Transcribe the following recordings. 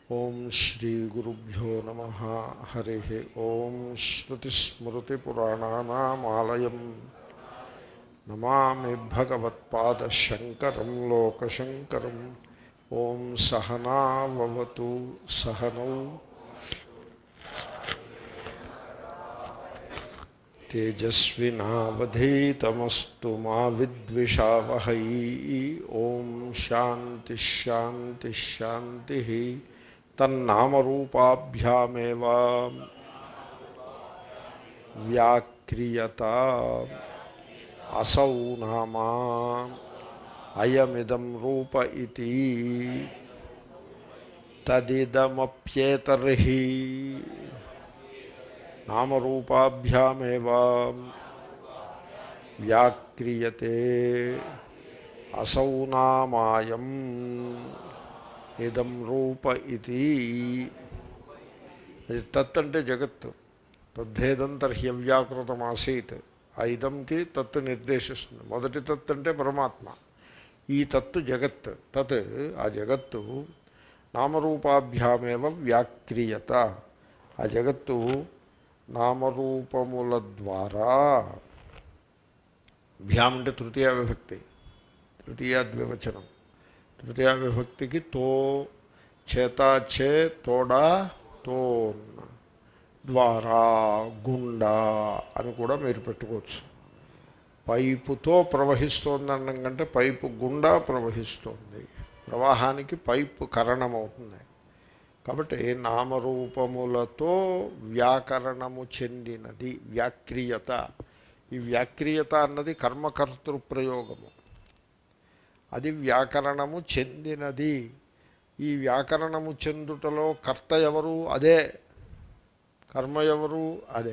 ఓం శ్రీ గురుభ్యో నమ హరి ఓం శ్రుతిస్మృతిపురాణానామాలయం నమామి భగవత్పాదశంకరం లోకశంకరం ఓం సహనావతు సహనౌ తేజస్వినావధీతమస్తు మా విద్విషావహై ఓం శాంతి శాంతి శాంతి తన్నామరూపాభ్యామేవ వ్యాక్రియత అసౌ నామా అయమిదం రూప ఇది తదిదమప్యేతర్హి నామరూపాభ్యామేవ వ్యాక్రియతే అసౌ నామాయం ఇదం రూప ఇది అది తత్ అంటే జగత్తు తద్ధేదం తర్హి అవ్యాకృతమాసీత్ ఆ ఇదంకి తత్తు నిర్దేశిస్తుంది మొదటి తత్ అంటే పరమాత్మ ఈ తత్తు జగత్ తత్ ఆ జగత్తు నామరూపాభ్యామేవ వ్యాక్రియత ఆ జగత్తు నామరూపముల ద్వారా భ్యాం అంటే తృతీయ విభక్తి తృతీయ ద్వివచనం తృతీయ విభక్తికి తో చేత చే తోడా తోన్ ద్వారా గుండా అని కూడా మీరు పెట్టుకోవచ్చు పైపుతో ప్రవహిస్తోంది అనడం కంటే పైపు గుండా ప్రవహిస్తోంది ప్రవాహానికి పైపు కరణమవుతుంది కాబట్టి నామరూపములతో వ్యాకరణము చెందినది వ్యాక్రియత ఈ వ్యాక్రియత అన్నది కర్మకర్తృ ప్రయోగము అది వ్యాకరణము చెందినది ఈ వ్యాకరణము చెందుటలో కర్త ఎవరు అదే కర్మ ఎవరు అదే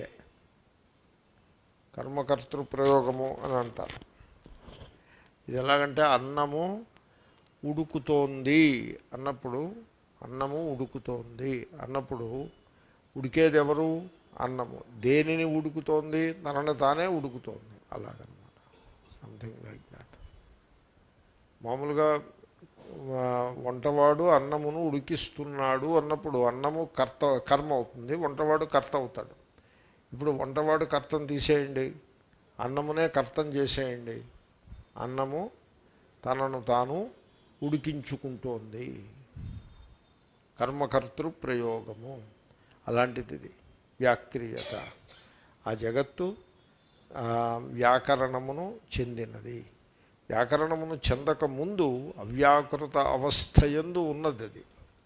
కర్మకర్తృ ప్రయోగము అని అంటారు ఇది ఎలాగంటే అన్నము ఉడుకుతోంది అన్నప్పుడు అన్నము ఉడుకుతోంది అన్నప్పుడు ఉడికేది ఎవరు అన్నము దేనిని ఉడుకుతోంది తనని తానే ఉడుకుతోంది అలాగనమాట సంథింగ్ లైక్ దాట్ మామూలుగా ఆ, వంటవాడు అన్నమును ఉడికిస్తున్నాడు అన్నప్పుడు అన్నము కర్త కర్మ అవుతుంది వంటవాడు కర్త అవుతాడు ఇప్పుడు వంటవాడు కర్తను తీసేయండి అన్నమునే కర్తం చేసేయండి అన్నము తనను తాను ఉడికించుకుంటోంది కర్మకర్తృ ప్రయోగము అలాంటిది ఇది వ్యాక్రియత ఆ జగత్తు ఆ, వ్యాకరణమును చెందినది వ్యాకరణమును చెందక ముందు అవ్యాకృత అవస్థయందు ఉన్నది అది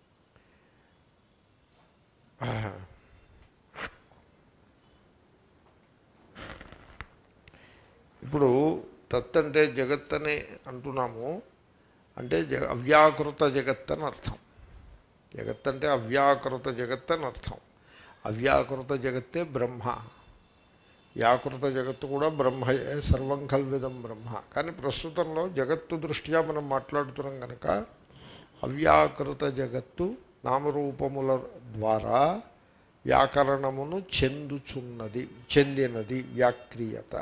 ఇప్పుడు తత్ అంటే జగత్ అని అంటున్నాము అంటే జగ అవ్యాకృత జగత్ అని అర్థం జగత్ అంటే అవ్యాకృత జగత్ అని అర్థం అవ్యాకృత జగత్తే బ్రహ్మ వ్యాకృత జగత్తు కూడా బ్రహ్మయే సర్వం కల్విదం బ్రహ్మ కానీ ప్రస్తుతంలో జగత్తు దృష్ట్యా మనం మాట్లాడుతున్నాం కనుక అవ్యాకృత జగత్తు నామరూపముల ద్వారా వ్యాకరణమును చెందుచున్నది చెందినది వ్యాక్రియత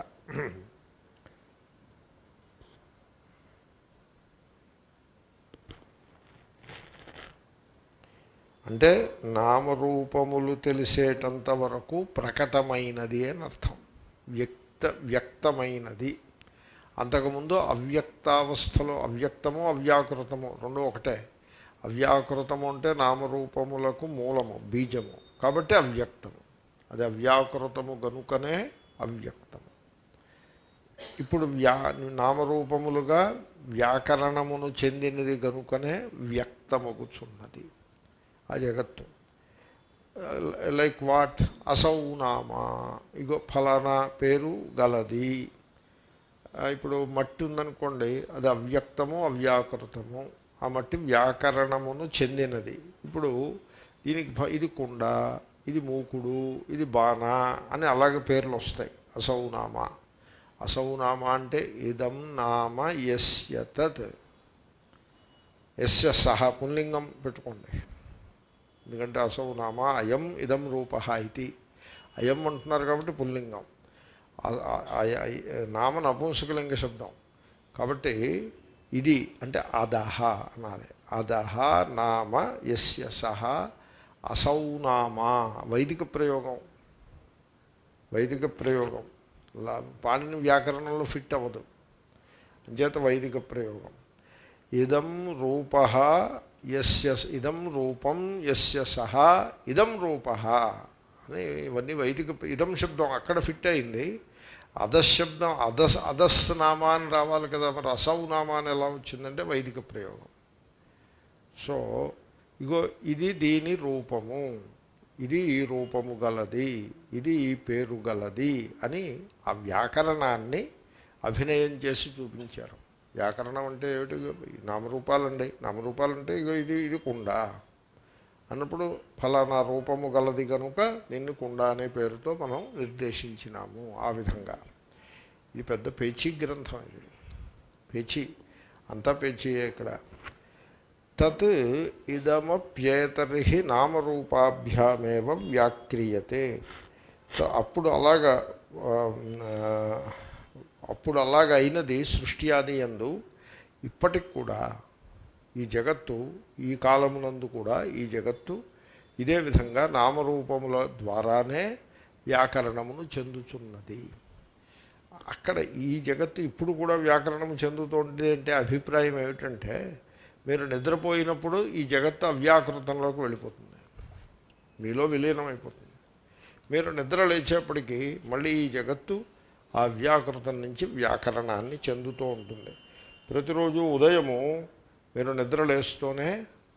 అంటే నామరూపములు తెలిసేటంత వరకు ప్రకటమైనది అని అర్థం వ్యక్త వ్యక్తమైనది అంతకుముందు అవ్యక్తావస్థలో అవ్యక్తము అవ్యాకృతము రెండు ఒకటే అవ్యాకృతము అంటే నామరూపములకు మూలము బీజము కాబట్టి అవ్యక్తము అది అవ్యాకృతము గనుకనే అవ్యక్తము ఇప్పుడు వ్యా నామరూపములుగా వ్యాకరణమును చెందినది గనుకనే వ్యక్తమగుచున్నది ఆ జగత్తు లైక్ వాట్ అసౌ నామా ఇగో ఫలానా పేరు గలది ఆ, ఇప్పుడు మట్టి ఉందనుకోండి అది అవ్యక్తము అవ్యాకృతము ఆ మట్టి వ్యాకరణమును చెందినది ఇప్పుడు దీనికి భ- ఇది కుండ ఇది మూకుడు ఇది బాణ అని అలాగే పేర్లు వస్తాయి అసౌనామ అసౌనామ అంటే ఇదం నామ యస్య తత్ యస్య సహ పుల్లింగం పెట్టుకోండి ఎందుకంటే అసౌ నామ అయం ఇదం రూప ఇది అయం అంటున్నారు కాబట్టి పుల్లింగం ఆ- ఆ- ఆ- ఆ- నామ నపుంసకలింగ శబ్దం కాబట్టి ఇది అంటే అదహ అనాలి అదహ నామ యస్య సహ అసౌ నామా వైదిక ప్రయోగం వైదిక ప్రయోగం లా- పాణిని వ్యాకరణంలో ఫిట్ అవ్వదు అంచేత వైదిక ప్రయోగం ఇదం రూప యస్య ఇదం రూపం యస్య సహ ఇదం రూప అని ఇవన్నీ వైదిక ఇదం శబ్దం అక్కడ ఫిట్ అయింది అదస్ శబ్దం అదస్ అదస్ నామా అని రావాలి కదా మరి అసౌ నామా అని ఎలా వచ్చిందంటే వైదిక ప్రయోగం సో ఇగో ఇది దీని రూపము ఇది ఈ రూపము గలది ఇది ఈ పేరు గలది అని ఆ వ్యాకరణాన్ని అభినయం చేసి చూపించారు వ్యాకరణం అంటే ఏమిటి నామరూపాలండి నామరూపాలంటే ఇగో ఇది ఇది కుండ అన్నప్పుడు ఫలానా రూపము గలది కనుక దీన్ని కుండ అనే పేరుతో మనం నిర్దేశించినాము ఆ విధంగా ఇది పెద్ద పేచీ గ్రంథం ఇది పేచీ అంతా పేచీయే ఇక్కడ తత్ ఇదమప్యేతరి నామరూపాభ్యామేవ వ్యాక్రియతే త- అప్పుడు అలాగా ఆ, అప్పుడు అలాగ అయినది సృష్టి ఆది ఎందు ఇప్పటికి కూడా ఈ జగత్తు ఈ కాలమునందు కూడా ఈ జగత్తు ఇదే విధంగా నామరూపముల ద్వారానే వ్యాకరణమును చెందుతున్నది అక్కడ ఈ జగత్తు ఇప్పుడు కూడా వ్యాకరణం చెందుతోంది అంటే అభిప్రాయం ఏమిటంటే మీరు నిద్రపోయినప్పుడు ఈ జగత్తు అవ్యాకృతంలోకి వెళ్ళిపోతుంది మీలో విలీనం అయిపోతుంది మీరు నిద్ర లేచేప్పటికీ మళ్ళీ ఈ జగత్తు ఆ వ్యాకృతం నుంచి వ్యాకరణాన్ని చెందుతూ ఉంటుంది ప్రతిరోజు ఉదయము మీరు నిద్ర లేస్తూనే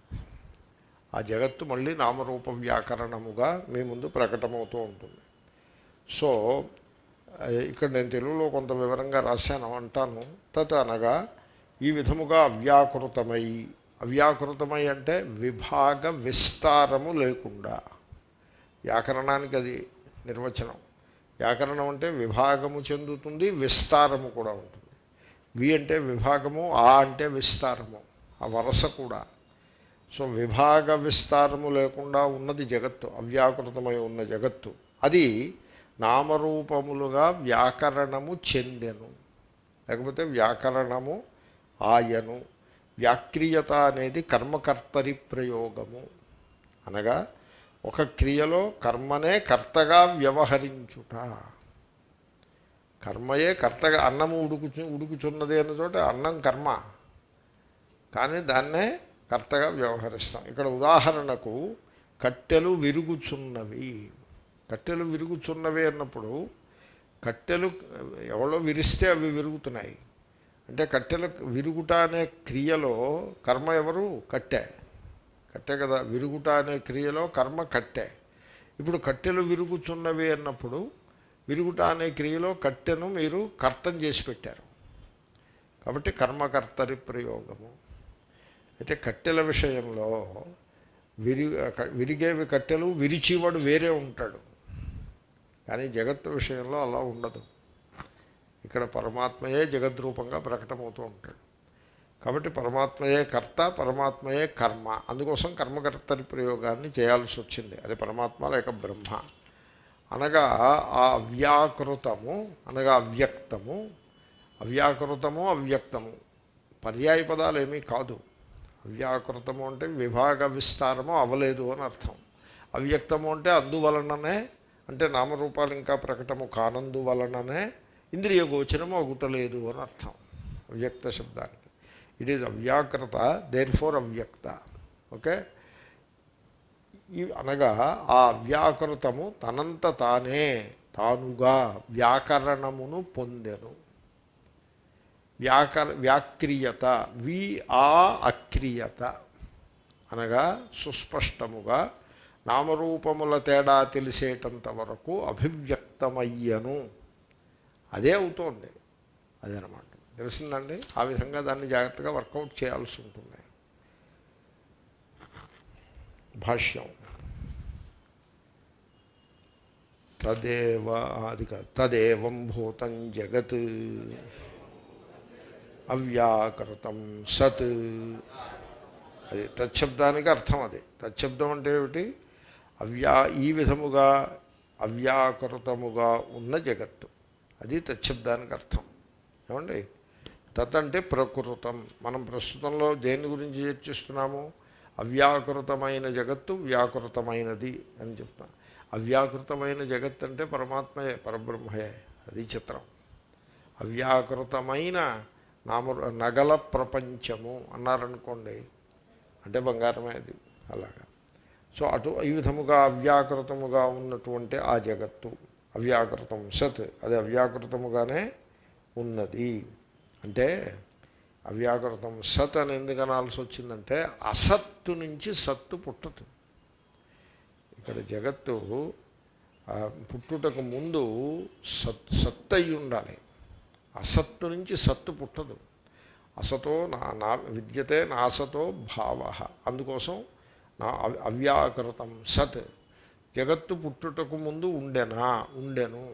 ఆ జగత్తు మళ్ళీ నామరూప వ్యాకరణముగా మీ ముందు ప్రకటమవుతూ ఉంటుంది సో ఆ, ఇక్కడ నేను తెలుగులో కొంత వివరంగా రాశాను అంటాను తత్ అనగా ఈ విధముగా అవ్యాకృతమై అవ్యాకృతమై అంటే విభాగ విస్తారము లేకుండా వ్యాకరణానికి అది నిర్వచనం వ్యాకరణం అంటే విభాగము చెందుతుంది విస్తారము కూడా ఉంటుంది వి అంటే విభాగము ఆ అంటే విస్తారము ఆ వరస కూడా సో విభాగ విస్తారము లేకుండా ఉన్నది జగత్తు అవ్యాకృతమై ఉన్న జగత్తు అది నామరూపములుగా వ్యాకరణము చెందెను లేకపోతే వ్యాకరణము ఆయను వ్యాక్రియత అనేది కర్మకర్తరి ప్రయోగము అనగా ఒక క్రియలో కర్మనే కర్తగా వ్యవహరించుట కర్మయే కర్తగా అన్నము ఉడుకుచు ఉడుకుచున్నది అన్న చోట అన్నం కర్మ కానీ దాన్నే కర్తగా వ్యవహరిస్తాం ఇక్కడ ఉదాహరణకు కట్టెలు విరుగుచున్నవి కట్టెలు విరుగుచున్నవి అన్నప్పుడు కట్టెలు ఎవరో విరిస్తే అవి విరుగుతున్నాయి అంటే కట్టెల విరుగుట అనే క్రియలో కర్మ ఎవరు కట్టె కట్టె కదా విరుగుట అనే క్రియలో కర్మ కట్టె ఇప్పుడు కట్టెలు విరుగుచున్నవి అన్నప్పుడు విరుగుట అనే క్రియలో కట్టెను మీరు కర్తం చేసి పెట్టారు కాబట్టి కర్మకర్తరి ప్రయోగము అయితే కట్టెల విషయంలో విరి విరిగేవి కట్టెలు విరిచేవాడు వేరే ఉంటాడు కానీ జగత్తు విషయంలో అలా ఉండదు ఇక్కడ పరమాత్మయే జగద్రూపంగా ప్రకటమవుతూ ఉంటాడు కాబట్టి పరమాత్మయే కర్త పరమాత్మయే కర్మ అందుకోసం కర్మకర్తరి ప్రయోగాన్ని చేయాల్సి వచ్చింది అది పరమాత్మ లేక బ్రహ్మ అనగా ఆ అవ్యాకృతము అనగా అవ్యక్తము అవ్యాకృతము అవ్యక్తము పర్యాయ పదాలు ఏమీ కాదు అవ్యాకృతము అంటే విభాగ విస్తారము అవ్వలేదు అని అర్థం అవ్యక్తము అంటే అందువలననే అంటే నామరూపాలు ఇంకా ప్రకటము కానందువలననే ఇంద్రియ గోచరము అగుటలేదు అని అర్థం అవ్యక్త శబ్దానికి ఇట్ ఈజ్ అవ్యాకృత దేర్ ఫోర్ అవ్యక్త ఓకే ఈ అనగా ఆ అవ్యాకృతము తనంత తానే తానుగా వ్యాకరణమును పొందెను వ్యాకర వ్యాక్రియత వి ఆ అక్రియత అనగా సుస్పష్టముగా నామరూపముల తేడా తెలిసేటంత వరకు అభివ్యక్తమయ్యను అదే అవుతోంది అదనమాట తెలిసిందండి ఆ విధంగా దాన్ని జాగ్రత్తగా వర్కౌట్ చేయాల్సి ఉంటుంది భాష్యం తదేవ అది కాదు తదేవం భూతం జగత్ అవ్యాకృతం సత్ అది తచ్చబ్దానికి అర్థం అది తచ్చబ్దం అంటే ఏమిటి అవ్యా ఈ విధముగా అవ్యాకృతముగా ఉన్న జగత్తు అది తచ్చబ్దానికి అర్థం ఏమండి తత్ అంటే ప్రకృతం మనం ప్రస్తుతంలో దేని గురించి చర్చిస్తున్నాము అవ్యాకృతమైన జగత్తు వ్యాకృతమైనది అని చెప్తాం అవ్యాకృతమైన జగత్ అంటే పరమాత్మయే పరబ్రహ్మయే అది చిత్రం అవ్యాకృతమైన నామ నగల ప్రపంచము అన్నారనుకోండి అంటే బంగారమే అది అలాగా సో అటు ఈ విధముగా అవ్యాకృతముగా ఉన్నటువంటి ఆ జగత్తు అవ్యాకృతం సత్ అది అవ్యాకృతముగానే ఉన్నది అంటే అవ్యాకృతం సత్ అని ఎందుకు అనాల్సి వచ్చిందంటే అసత్తు నుంచి సత్తు పుట్టదు ఇక్కడ జగత్తు ఆ, పుట్టుటకు ముందు సత్ సత్ అయి ఉండాలి అసత్తు నుంచి సత్తు పుట్టదు అసతో నా నా విద్యతే నాసతో భావ అందుకోసం నా అవ్- అవ్యాకృతం సత్ జగత్తు పుట్టుటకు ముందు ఉండెనా ఉండెను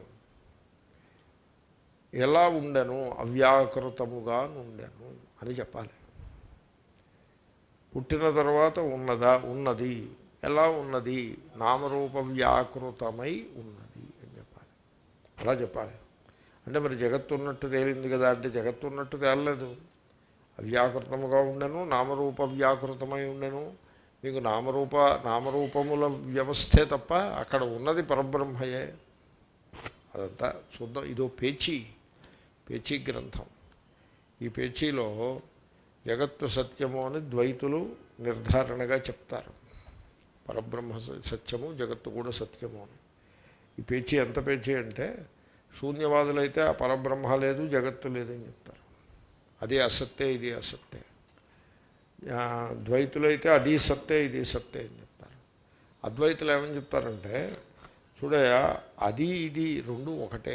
ఎలా ఉండెను అవ్యాకృతముగా ఉండెను అని చెప్పాలి పుట్టిన తర్వాత ఉన్నదా ఉన్నది ఎలా ఉన్నది నామరూప వ్యాకృతమై ఉన్నది అని చెప్పాలి అలా చెప్పాలి అంటే మరి జగత్తు ఉన్నట్టు తేలింది కదా అంటే జగత్తు ఉన్నట్టు తేలలేదు అవ్యాకృతముగా ఉండెను నామరూప వ్యాకృతమై ఉండెను మీకు నామరూప నామరూపముల వ్యవస్థే తప్ప అక్కడ ఉన్నది పరబ్రహ్మయే అదంతా చూద్దాం ఇదో పేచీ పేచీ గ్రంథం ఈ పేచీలో జగత్తు సత్యము అని ద్వైతులు నిర్ధారణగా చెప్తారు పరబ్రహ్మ స- సత్యము జగత్తు కూడా సత్యము అని ఈ పేచీ ఎంత పేచీ అంటే శూన్యవాదులైతే ఆ పరబ్రహ్మ లేదు జగత్తు లేదని చెప్తారు అది అసత్తే ఇది అసత్తే ఆ, ద్వైతులైతే అది సత్తే ఇది సత్తే అని చెప్తారు అద్వైతులు ఏమని చెప్తారంటే చూడయ అది ఇది రెండు ఒకటే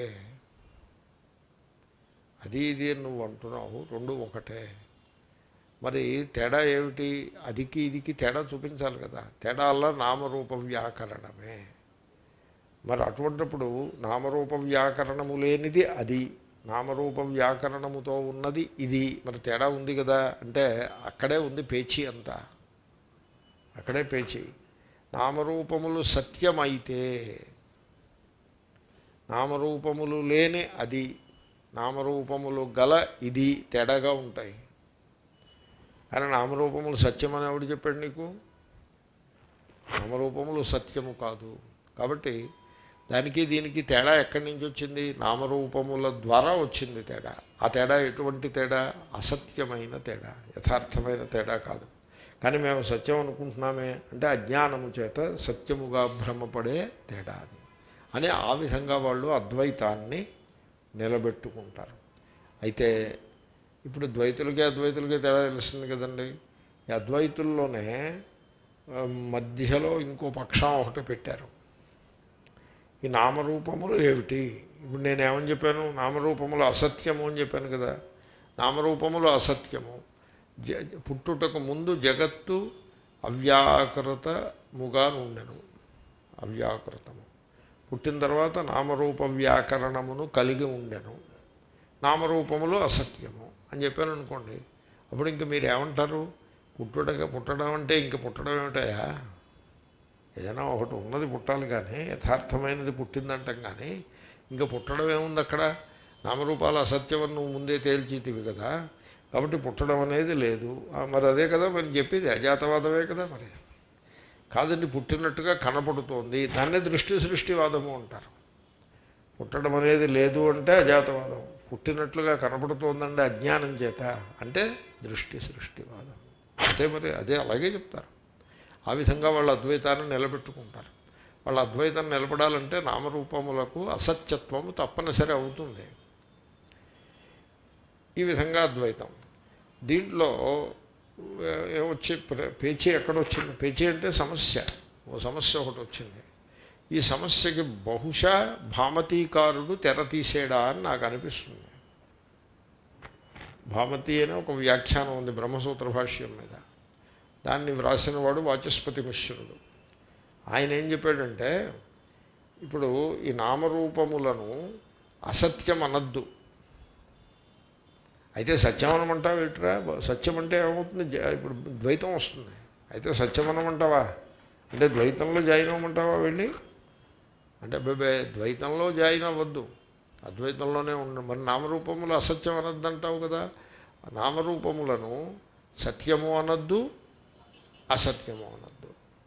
అది ఇది అని నువ్వు అంటున్నావు రెండు ఒకటే మరి తేడా ఏమిటి అదికి ఇదికి తేడా చూపించాలి కదా తేడా అలా నామరూప వ్యాకరణమే మరి అటువంటిప్పుడు నామరూప వ్యాకరణము లేనిది అది నామరూప వ్యాకరణముతో ఉన్నది ఇది మరి తేడా ఉంది కదా అంటే అక్కడే ఉంది పేచీ అంతా అక్కడే పేచీ నామరూపములు సత్యమైతే నామరూపములు లేని అది నామరూపములు గల ఇది తేడాగా ఉంటాయి కానీ నామరూపములు సత్యం అని ఎవడు చెప్పాడు నీకు నామరూపములు సత్యము కాదు కాబట్టి దానికి దీనికి తేడా ఎక్కడి నుంచి వచ్చింది నామరూపముల ద్వారా వచ్చింది తేడా ఆ తేడా ఎటువంటి తేడా అసత్యమైన తేడా యథార్థమైన తేడా కాదు కానీ మేము సత్యం అనుకుంటున్నామే అంటే అజ్ఞానము చేత సత్యముగా భ్రమపడే తేడా అది అని ఆ విధంగా వాళ్ళు అద్వైతాన్ని నిలబెట్టుకుంటారు అయితే ఇప్పుడు ద్వైతులకి అద్వైతులకి తేడా తెలుస్తుంది కదండి ఈ అద్వైతుల్లోనే ఆ, మధ్యలో ఇంకో పక్షం ఒకటి పెట్టారు ఈ నామరూపములు ఏమిటి ఇప్పుడు నేను ఏమని చెప్పాను నామరూపములు అసత్యము అని చెప్పాను కదా నామరూపములు అసత్యము జ పుట్టుటకు ముందు జగత్తు అవ్యాకృతముగా ఉండెను అవ్యాకృతము పుట్టిన తర్వాత నామరూప వ్యాకరణమును కలిగి ఉండెను నామరూపములు అసత్యము అని చెప్పాను అనుకోండి అప్పుడు ఇంక మీరు ఏమంటారు పుట్టుడగా పుట్టడం అంటే ఇంక పుట్టడం ఏమిటయా ఏదైనా ఒకటి ఉన్నది పుట్టాలి కానీ యథార్థమైనది పుట్టిందంటాం కానీ ఇంకా పుట్టడం ఏముంది అక్కడ నామరూపాలు అసత్యమని నువ్వు ముందే తేల్చితివి కదా కాబట్టి పుట్టడం అనేది లేదు ఆ, మరి అదే కదా మరి చెప్పేది అజాతవాదమే కదా మరి కాదండి పుట్టినట్టుగా కనపడుతోంది దాన్నే దృష్టి సృష్టివాదము అంటారు పుట్టడం అనేది లేదు అంటే అజాతవాదం పుట్టినట్లుగా కనపడుతోందండి అజ్ఞానం చేత అంటే దృష్టి సృష్టివాదం అంతే మరి అదే అలాగే చెప్తారు ఆ విధంగా వాళ్ళు అద్వైతాన్ని నిలబెట్టుకుంటారు వాళ్ళ అద్వైతం నిలబడాలంటే నామరూపములకు అసత్యత్వము తప్పనిసరి అవుతుంది ఈ విధంగా అద్వైతం దీంట్లో ఏ- ఏమొచ్చి ప్ర- పేచీ ఎక్కడొచ్చింది పేచీ అంటే సమస్య ఓ సమస్య ఒకటి వచ్చింది ఈ సమస్యకి బహుశా భామతీకారుడు తెర తీసేడా అని నాకు అనిపిస్తుంది భామతి అనే ఒక వ్యాఖ్యానం ఉంది బ్రహ్మసూత్ర భాష్యం మీద దాన్ని వ్రాసిన వాడు వాచస్పతి మిశ్రుడు ఆయన ఏం చెప్పాడంటే ఇప్పుడు ఈ నామరూపములను అసత్యం అనద్దు అయితే సత్యం అనమంటావా ఏట్రా సత్యం అంటే ఏమవుతుంది జ- ఇప్పుడు ద్వైతం వస్తుంది అయితే సత్యం అనమంటావా అంటే ద్వైతంలో జాయిన్ అవ్వమంటావా వెళ్ళి అంటే బేబే ద్వైతంలో జాయిన్ అవ్వద్దు అద్వైతంలోనే ఉండ మరి నామరూపములు అసత్యం అనద్దంటావు కదా నామరూపములను సత్యము అనొద్దు అసత్యము అనొద్దు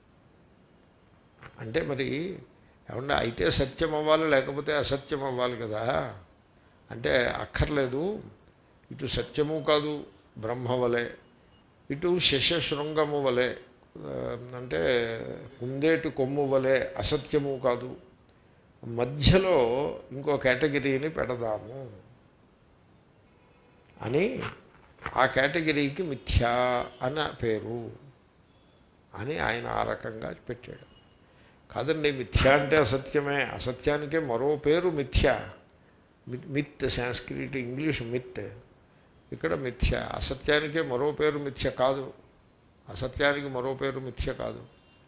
అంటే మరి ఏమన్నా అయితే సత్యం అవ్వాలి లేకపోతే అసత్యం అవ్వాలి కదా అంటే అక్కర్లేదు ఇటు సత్యము కాదు బ్రహ్మ వలె ఇటు శశశృంగము వలె ఆ, అంటే కుందేటి కొమ్ము వలె అసత్యము కాదు మధ్యలో ఇంకో కేటగిరీని పెడదాము అని ఆ కేటగిరీకి మిథ్యా అన్న పేరు అని ఆయన ఆ రకంగా పెట్టాడు కాదండి మిథ్య అంటే అసత్యమే అసత్యానికే మరో పేరు మిథ్య మి- మిత్ సాంస్క్రిట్ ఇంగ్లీష్ మిత్ ఇక్కడ మిథ్య అసత్యానికే మరో పేరు మిథ్య కాదు అసత్యానికి మరో పేరు మిథ్య కాదు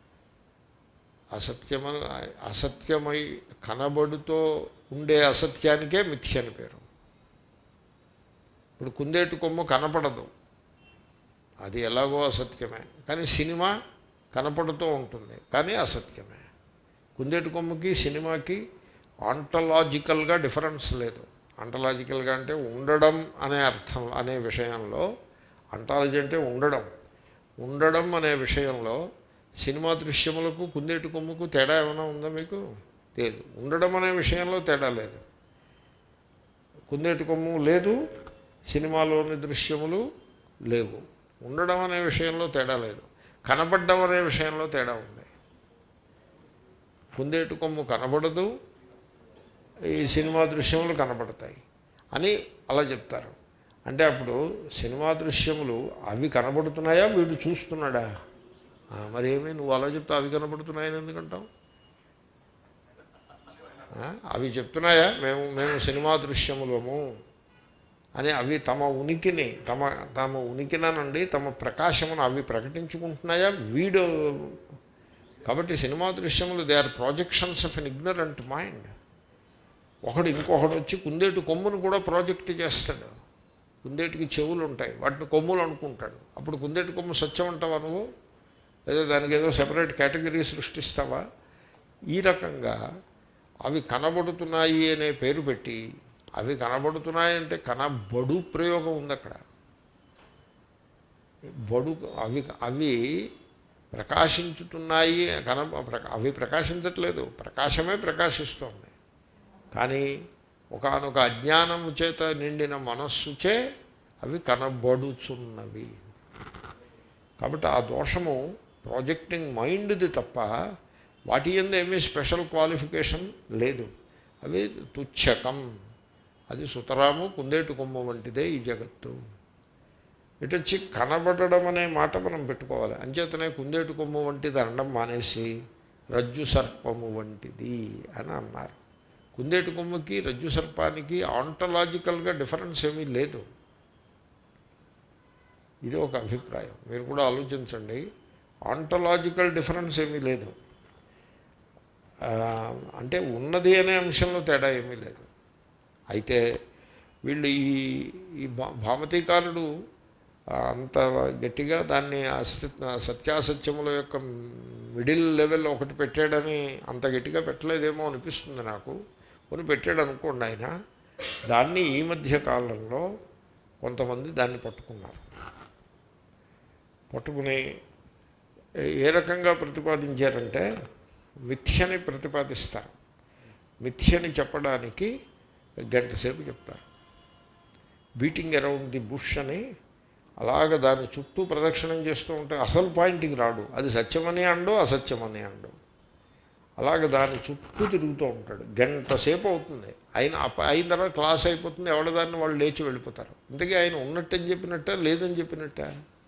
అసత్యమను అసత్యమై కనబడుతో ఉండే అసత్యానికే మిథ్య అని పేరు ఇప్పుడు కుందేటి కొమ్ము కనపడదు అది ఎలాగో అసత్యమే కానీ సినిమా కనపడుతూ ఉంటుంది కానీ అసత్యమే కుందేటి కొమ్ముకి సినిమాకి ఆంటలాజికల్గా డిఫరెన్స్ లేదు ఆంటలాజికల్గా అంటే ఉండడం అనే అర్థం అనే విషయంలో అంటాలజీ అంటే ఉండడం ఉండడం అనే విషయంలో సినిమా దృశ్యములకు కుందేటి కొమ్ముకు తేడా ఏమైనా ఉందా మీకు లేదు ఉండడం అనే విషయంలో తేడా లేదు కుందేటి కొమ్ము లేదు సినిమాలోని దృశ్యములు లేవు ఉండడం అనే విషయంలో తేడా లేదు కనబడ్డం అనే విషయంలో తేడా ఉంది కుందేటి కొమ్ము కనబడదు ఈ సినిమా దృశ్యములు కనబడతాయి అని అలా చెప్తారు అంటే అప్పుడు సినిమా దృశ్యములు అవి కనబడుతున్నాయా వీడు చూస్తున్నాడా ఆ, మరి ఏమి నువ్వు అలా చెప్తా అవి కనబడుతున్నాయని ఎందుకంటావు ఆ, అవి చెప్తున్నాయా మేము మేము సినిమా దృశ్యములము అని అవి తమ ఉనికిని తమ తమ ఉనికినండి తమ ప్రకాశమును అవి ప్రకటించుకుంటున్నాయా వీడు కాబట్టి సినిమా దృశ్యములు they are projections of an ignorant mind ఒకడు ఇంకొకడు వచ్చి కుందేటి కొమ్మును కూడా ప్రాజెక్ట్ చేస్తాడు కుందేటికి చెవులు ఉంటాయి వాటిని కొమ్ములు అనుకుంటాడు అప్పుడు కుందేటి కొమ్ము సత్యం అంటావా నువ్వు లేదా దానికి ఏదో సెపరేట్ కేటగిరీ సృష్టిస్తావా ఈ రకంగా అవి కనబడుతున్నాయి అనే పేరు పెట్టి అవి కనబడుతున్నాయంటే కనబడు ప్రయోగం ఉంది అక్కడ బడు అవి అవి ప్రకాశించుతున్నాయి కన ప్రకా- అవి ప్రకాశించట్లేదు ప్రకాశమే ప్రకాశిస్తోంది కానీ ఒకానొక అజ్ఞానము చేత నిండిన మనస్సుచే అవి కనబడుచున్నవి కాబట్టి ఆ దోషము ప్రాజెక్టింగ్ మైండ్ది తప్ప వాటి ఎందు ఏమీ స్పెషల్ క్వాలిఫికేషన్ లేదు అవి తుచ్చకం అది సుతరాము కుందేటు కొమ్మ వంటిదే ఈ జగత్తు ఇటొచ్చి కనబడడం అనే మాట మనం పెట్టుకోవాలి అంచేతనే కుందేటు కొమ్ము వంటిది అనడం మానేసి రజ్జు సర్పము వంటిది అని అన్నారు కుందేటు కొమ్ముకి రజ్జు సర్పానికి ఆంటలాజికల్గా డిఫరెన్స్ ఏమీ లేదు ఇది ఒక అభిప్రాయం మీరు కూడా ఆలోచించండి ఆంటలాజికల్ డిఫరెన్స్ ఏమీ లేదు ఆ, అంటే ఉన్నది అనే అంశంలో తేడా ఏమీ లేదు అయితే వీళ్ళు ఈ ఈ భా- భామతీకారుడు ఆ, అంత గట్టిగా దాన్ని అస్తిత్వ సత్యాసత్యముల యొక్క మిడిల్ లెవెల్ ఒకటి పెట్టాడని అంత గట్టిగా పెట్టలేదేమో అనిపిస్తుంది నాకు కొని పెట్టాడు అనుకోండి ఆయన దాన్ని ఈ మధ్య కాలంలో కొంతమంది దాన్ని పట్టుకున్నారు పట్టుకుని ఏ- ఏ రకంగా ప్రతిపాదించారంటే మిథ్యని ప్రతిపాదిస్తారు మిథ్యని చెప్పడానికి గంట సేపు చెప్తారు బీటింగ్ అరౌండ్ ది బుష్ అని అలాగ దాని చుట్టూ ప్రదక్షిణం చేస్తూ ఉంటే అసలు పాయింట్కి రాడు అది సత్యమని అండు అసత్యమని అండు అలాగ దాని చుట్టూ తిరుగుతూ ఉంటాడు గంట సేపు అవుతుంది అయిన అప్ప- అయిన తర్వాత క్లాస్ అయిపోతుంది ఎవడ దాన్ని వాళ్ళు లేచి వెళ్ళిపోతారు ఇంతకీ ఆయన ఉన్నట్టని చెప్పినట్ట లేదని చెప్పినట్ట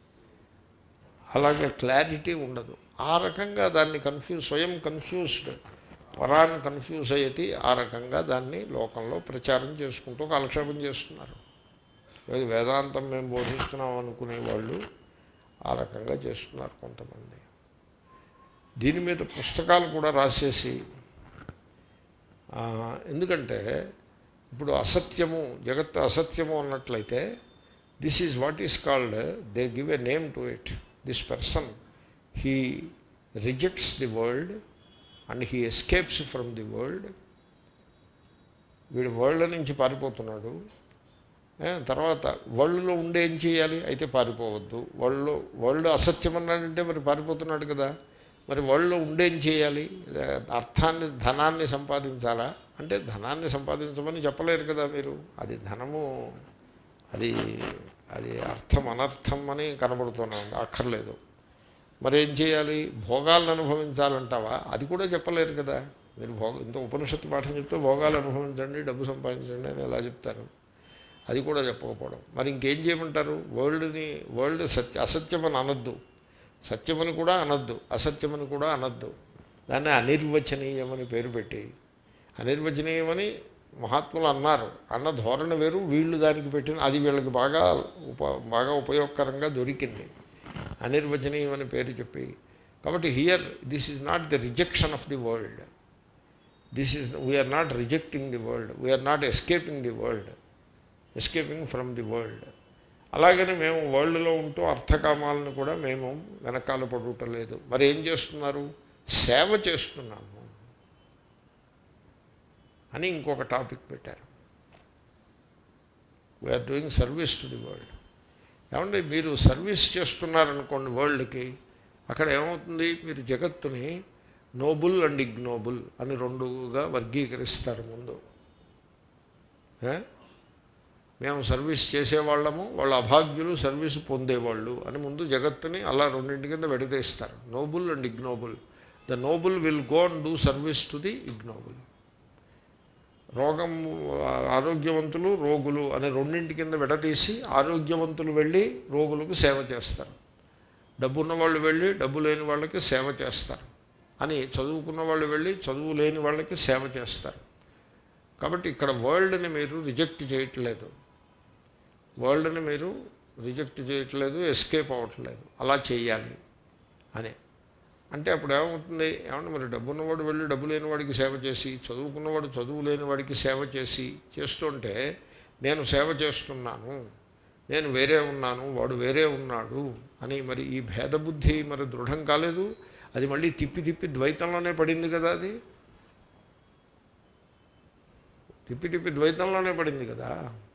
అలాగే క్లారిటీ ఉండదు ఆ రకంగా దాన్ని కన్ఫ్యూజ్ స్వయం కన్ఫ్యూజ్డ్ పరాన్ని కన్ఫ్యూజ్ అయ్యేది ఆ రకంగా దాన్ని లోకంలో ప్రచారం చేసుకుంటూ కాలక్షేపం చేస్తున్నారు ఏది వేదాంతం మేము బోధిస్తున్నాం అనుకునే వాళ్ళు ఆ రకంగా చేస్తున్నారు కొంతమంది దీని మీద పుస్తకాలు కూడా రాసేసి ఆ, ఎందుకంటే ఇప్పుడు అసత్యము జగత్తు అసత్యము అన్నట్లయితే this is what is called they give a name to it this person he rejects the world and he escapes from the world వీడు వరల్డ్ నుంచి పారిపోతున్నాడు ఏ, తర్వాత వరల్డ్లో ఉండే ఏం చేయాలి అయితే పారిపోవద్దు వరల్డ్లో వరల్డ్ అసత్యం అన్నాడంటే మరి పారిపోతున్నాడు కదా మరి వరల్డ్లో ఉండే ఏం చేయాలి ఏ, అర్థాన్ని ధనాన్ని సంపాదించాలా అంటే ధనాన్ని సంపాదించమని చెప్పలేరు కదా మీరు అది ధనము అది అది అర్థం అనర్థం అని కనబడుతున్నాం అక్కర్లేదు మరి ఏం చేయాలి భోగాలను అనుభవించాలంటావా అది కూడా చెప్పలేరు కదా మీరు భోగ ఇంత ఉపనిషత్తు పాఠం చెప్తే భోగాలు అనుభవించండి డబ్బు సంపాదించండి అని ఎలా చెప్తారు అది కూడా చెప్పకపోవడం మరి ఇంకేం చేయమంటారు వరల్డ్ని వరల్డ్ సత్య అసత్యమని అనొద్దు సత్యమని కూడా అనొద్దు అసత్యమని కూడా అనొద్దు దాన్ని అనిర్వచనీయమని పేరు పెట్టి అనిర్వచనీయమని మహాత్ములు అన్నారు అన్న ధోరణి వేరు వీళ్ళు దానికి పెట్టిన అది వీళ్ళకి బాగా ఉప బాగా ఉపయోగకరంగా దొరికింది అనిర్వచనీయం అని పేరు చెప్పి కాబట్టి here this is not the rejection of the world this is we're not rejecting the world we're not escaping the world escaping from the world అలాగని మేము వరల్డ్లో ఉంటూ అర్థకామాలను కూడా మేము వెనకాల పడుటం లేదు మరి ఏం చేస్తున్నారు సేవ చేస్తున్నాము అని ఇంకొక టాపిక్ పెట్టారు we're doing service to the world ఏమంటే మీరు సర్వీస్ చేస్తున్నారనుకోండి వరల్డ్కి అక్కడ ఏమవుతుంది మీరు జగత్తుని నోబుల్ అండ్ ఇగ్నోబుల్ అని రెండుగా వర్గీకరిస్తారు ముందు ఏ? మేము సర్వీస్ చేసేవాళ్ళము వాళ్ళ అభాగ్యులు సర్వీస్ పొందేవాళ్ళు అని ముందు జగత్తుని అలా రెండింటి కింద విడదీస్తారు noble and ignoble the noble will go and do service to the ignoble రోగం ఆరోగ్యవంతులు రోగులు అనే రెండింటి కింద విడదీసి ఆరోగ్యవంతులు వెళ్ళి రోగులకు సేవ చేస్తారు డబ్బున్న వాళ్ళు వెళ్ళి డబ్బు లేని వాళ్ళకి సేవ చేస్తారు అని చదువుకున్న వాళ్ళు వెళ్ళి చదువు లేని వాళ్ళకి సేవ చేస్తారు కాబట్టి ఇక్కడ వరల్డ్ని మీరు రిజెక్ట్ చేయట్లేదు వరల్డ్ని మీరు రిజెక్ట్ చేయట్లేదు ఎస్కేప్ అవ్వట్లేదు అలా చేయాలి అని అంటే అప్పుడు ఏమవుతుంది ఏమంటే మరి డబ్బున్నవాడు వెళ్ళి డబ్బు లేని వాడికి సేవ చేసి చదువుకున్నవాడు చదువు లేని వాడికి సేవ చేసి చేస్తుంటే నేను సేవ చేస్తున్నాను నేను వేరే ఉన్నాను వాడు వేరే ఉన్నాడు అని మరి ఈ భేదబుద్ధి మరి దృఢం కాలేదు అది మళ్ళీ తిప్పి తిప్పి ద్వైతంలోనే పడింది కదా అది తిప్పి తిప్పి ద్వైతంలోనే పడింది కదా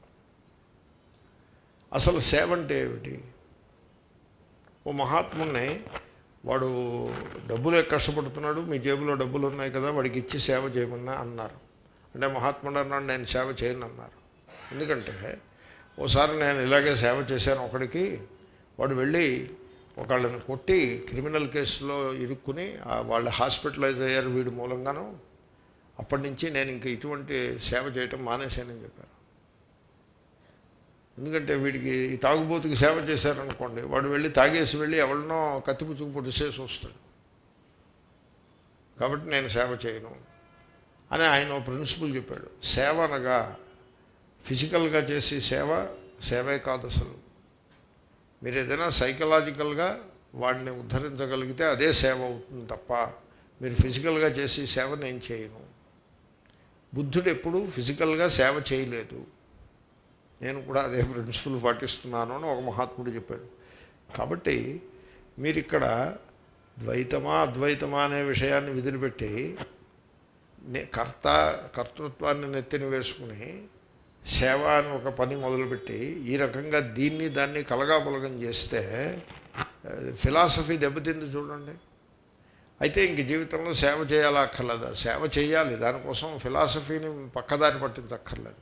అసలు సేవ అంటే ఏమిటి ఓ మహాత్ముని వాడు డబ్బులే కష్టపడుతున్నాడు మీ జేబులో డబ్బులు ఉన్నాయి కదా వాడికి ఇచ్చి సేవ చేయమన్నా అన్నారు అంటే మహాత్ముడు అన్నాడు నేను సేవ చేయను అన్నారు ఎందుకంటే ఓసారి నేను ఇలాగే సేవ చేశాను ఒకడికి వాడు వెళ్ళి ఒకళ్ళని కొట్టి క్రిమినల్ కేసులో ఇరుక్కుని ఆ వాళ్ళు హాస్పిటలైజ్ అయ్యారు వీడి మూలంగాను అప్పటి నుంచి నేను ఇంక ఇటువంటి సేవ చేయటం మానేశానని చెప్పారు ఎందుకంటే వీడికి ఈ తాగుబోతుకి సేవ చేశారనుకోండి వాడు వెళ్ళి తాగేసి వెళ్ళి ఎవరినో కత్తిపుచ్చుకు పొడిసేసి వస్తాడు కాబట్టి నేను సేవ చేయను అని ఆయన ఓ ప్రిన్సిపల్ చెప్పాడు సేవ అనగా ఫిజికల్గా చేసే సేవ సేవే కాదు అసలు మీరు ఏదైనా సైకలాజికల్గా వాడిని ఉద్ధరించగలిగితే అదే సేవ అవుతుంది తప్ప మీరు ఫిజికల్గా చేసి సేవ నేను చేయను బుద్ధుడు ఎప్పుడు ఫిజికల్గా సేవ చేయలేదు నేను కూడా అదే ప్రిన్సిపల్ పాటిస్తున్నాను అని ఒక మహాత్ముడు చెప్పాడు కాబట్టి మీరు ఇక్కడ ద్వైతమా అద్వైతమా అనే విషయాన్ని వదిలిపెట్టి నే- కర్త కర్తృత్వాన్ని నెత్తిన వేసుకుని సేవ అని ఒక పని మొదలుపెట్టి ఈ రకంగా దీన్ని దాన్ని కలగాపులగం చేస్తే ఫిలాసఫీ దెబ్బతింది చూడండి అయితే ఇంక జీవితంలో సేవ చేయాలా అక్కర్లేదా సేవ చేయాలి దానికోసం ఫిలాసఫీని పక్కదారి పట్టించక్కర్లేదు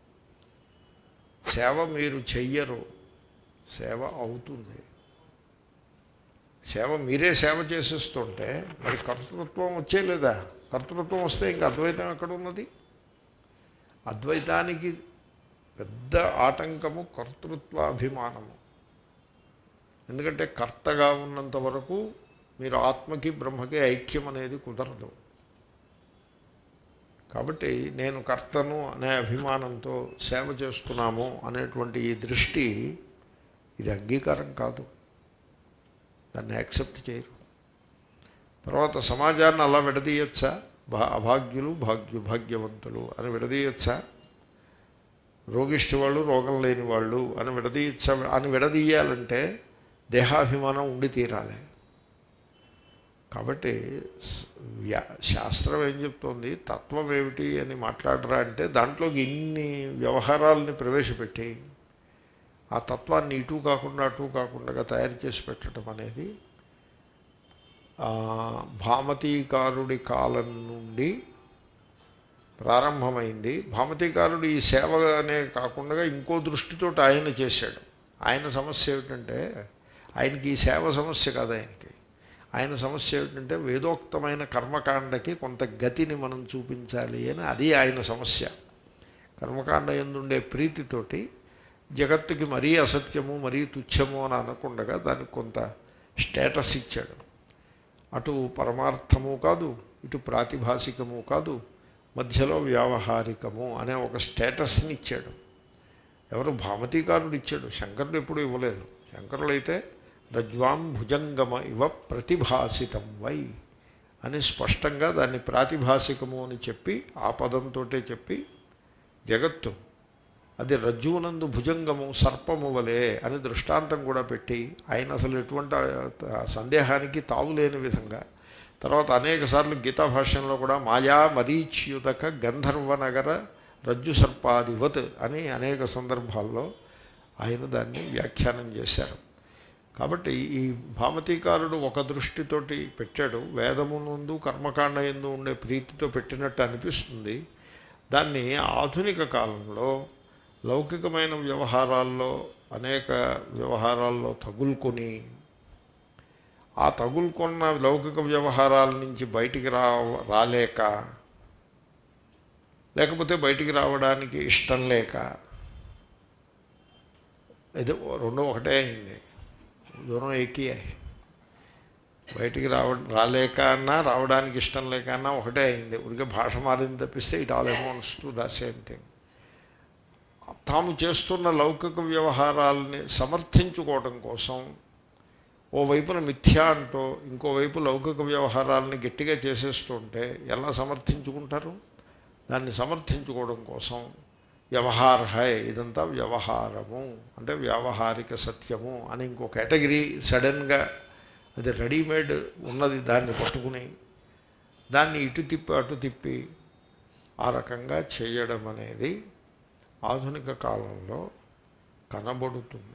సేవ మీరు చెయ్యరు సేవ అవుతుంది సేవ మీరే సేవ చేసేస్తుంటే మరి కర్తృత్వం వచ్చేలేదా కర్తృత్వం వస్తే ఇంక అద్వైతం ఎక్కడ ఉన్నది అద్వైతానికి పెద్ద ఆటంకము కర్తృత్వాభిమానము ఎందుకంటే కర్తగా ఉన్నంత వరకు మీరు ఆత్మకి బ్రహ్మకి ఐక్యం అనేది కుదరదు కాబట్టి నేను కర్తను అనే అభిమానంతో సేవ చేస్తున్నాము అనేటువంటి ఈ దృష్టి ఇది అంగీకారం కాదు దాన్ని యాక్సెప్ట్ చేయరు తర్వాత సమాజాన్ని అలా విడదీయచ్చా భా అభాగ్యులు భాగ్యు భాగ్యవంతులు అని విడదీయచ్చా రోగిష్టి వాళ్ళు రోగం లేని వాళ్ళు అని విడదీయచ్చా అని విడదీయాలంటే దేహాభిమానం ఉండి తీరాలి కాబట్టి స- వ్యా శాస్త్రం ఏం చెప్తోంది తత్వం ఏమిటి అని మాట్లాడరా అంటే దాంట్లోకి ఇన్ని వ్యవహారాలని ప్రవేశపెట్టి ఆ తత్వాన్ని ఇటు కాకుండా అటు కాకుండా తయారు చేసి పెట్టడం అనేది ఆ, భామతీకారుడి కాలం నుండి ప్రారంభమైంది భామతీకారుడు ఈ సేవ అనే కాకుండా ఇంకో దృష్టితో ఆయన చేశాడు ఆయన సమస్య ఏమిటంటే ఆయనకి ఈ సేవ సమస్య కాదు ఆయనకి ఆయన సమస్య ఏమిటంటే వేదోక్తమైన కర్మకాండకి కొంత గతిని మనం చూపించాలి అని అది ఆయన సమస్య కర్మకాండ ఎందుండే ప్రీతితోటి జగత్తుకి మరీ అసత్యము మరీ తుచ్చము అని అనకుండా దానికి కొంత స్టేటస్ ఇచ్చాడు అటు పరమార్థము కాదు ఇటు ప్రాతిభాసికము కాదు మధ్యలో వ్యావహారికము అనే ఒక స్టేటస్ని ఇచ్చాడు ఎవరు భామతీకారుడు ఇచ్చాడు శంకరుడు ఎప్పుడు ఇవ్వలేదు శంకరులు అయితే రజ్వాం భుజంగమ ఇవ ప్రతిభాసితం వై అని స్పష్టంగా దాన్ని ప్రాతిభాసికము అని చెప్పి ఆ పదంతో చెప్పి జగత్తు అది రజ్జువునందు భుజంగము సర్పము వలె అని దృష్టాంతం కూడా పెట్టి ఆయన అసలు ఎటువంటి ఆ, సందేహానికి తావులేని విధంగా తర్వాత అనేక సార్లు గీతా భాష్యంలో కూడా మాయా మరీచ్యుతక గంధర్వ నగర రజ్జు సర్పాదివత్ అని అనేక సందర్భాల్లో ఆయన దాన్ని వ్యాఖ్యానం చేశారు కాబట్టి ఈ భామతీకారుడు ఒక దృష్టితోటి పెట్టాడు వేదము నుండు కర్మకాండ ఎందు ఉండే ప్రీతితో పెట్టినట్టు అనిపిస్తుంది దాన్ని ఆధునిక కాలంలో లౌకికమైన వ్యవహారాల్లో అనేక వ్యవహారాల్లో తగులుకొని ఆ తగులుకున్న లౌకిక వ్యవహారాల నుంచి బయటికి రా రాలేక లేకపోతే బయటికి రావడానికి ఇష్టం లేక ఇది రెండో ఒకటే అయింది దూరం ఎక్కియాయి బయటికి రావ రాలేక అన్నా రావడానికి ఇష్టం లేక అన్నా ఒకటే అయింది ఉడికే భాష మారింది తప్పిస్తే it all amounts to the same thing తాము చేస్తున్న లౌకిక వ్యవహారాలని సమర్థించుకోవడం కోసం ఓ వైపున మిథ్య అంటూ ఇంకోవైపు లౌకిక వ్యవహారాలని గట్టిగా చేసేస్తుంటే ఎలా సమర్థించుకుంటారు దాన్ని సమర్థించుకోవడం కోసం వ్యవహారహై ఇదంతా వ్యవహారము అంటే వ్యావహారిక సత్యము అని ఇంకో కేటగిరీ సడన్గా అది రెడీమేడ్ ఉన్నది దాన్ని పట్టుకుని దాన్ని ఇటు తిప్పి అటు తిప్పి ఆ రకంగా చేయడం అనేది ఆధునిక కాలంలో కనబడుతుంది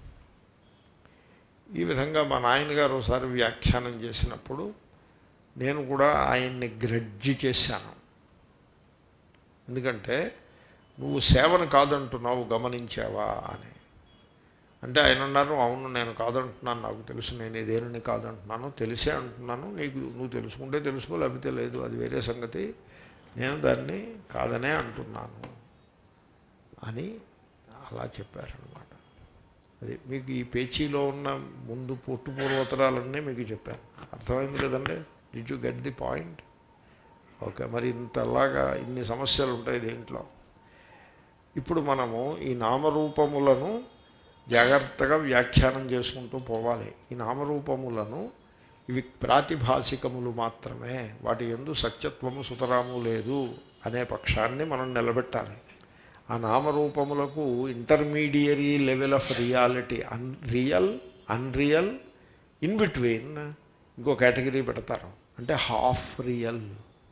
ఈ విధంగా మా నాయనగారు ఒకసారి వ్యాఖ్యానం చేసినప్పుడు నేను కూడా ఆయన్ని గ్రడ్జి చేశాను ఎందుకంటే నువ్వు సేవను కాదంటున్నావు గమనించావా అని అంటే ఆయన అన్నారు అవును నేను కాదంటున్నాను నాకు తెలుసు నేను ఇదేనని కాదంటున్నాను తెలిసే అంటున్నాను నీకు నువ్వు తెలుసుకుంటే తెలుసుకో లేకపోతే లేదు అది వేరే సంగతి నేను దాన్ని కాదనే అంటున్నాను అని అలా చెప్పారనమాట అది మీకు ఈ పేచీలో ఉన్న ముందు పొట్టు పూర్వోత్తరాలన్నీ మీకు చెప్పాను అర్థమైంది లేదండి did you get the point okay మరి ఇంతలాగా ఇన్ని సమస్యలు ఉంటాయి దీంట్లో ఇప్పుడు మనము ఈ నామరూపములను జాగ్రత్తగా వ్యాఖ్యానం చేసుకుంటూ పోవాలి ఈ నామరూపములను ఇవి ప్రాతిభాసికములు మాత్రమే వాటి ఎందు సత్యత్వము సుతరాము లేదు అనే పక్షాన్ని మనం నిలబెట్టాలి ఆ నామరూపములకు intermediary level of reality unreal unreal in between ఇంకో కేటగిరీ పెడతారు అంటే హాఫ్ రియల్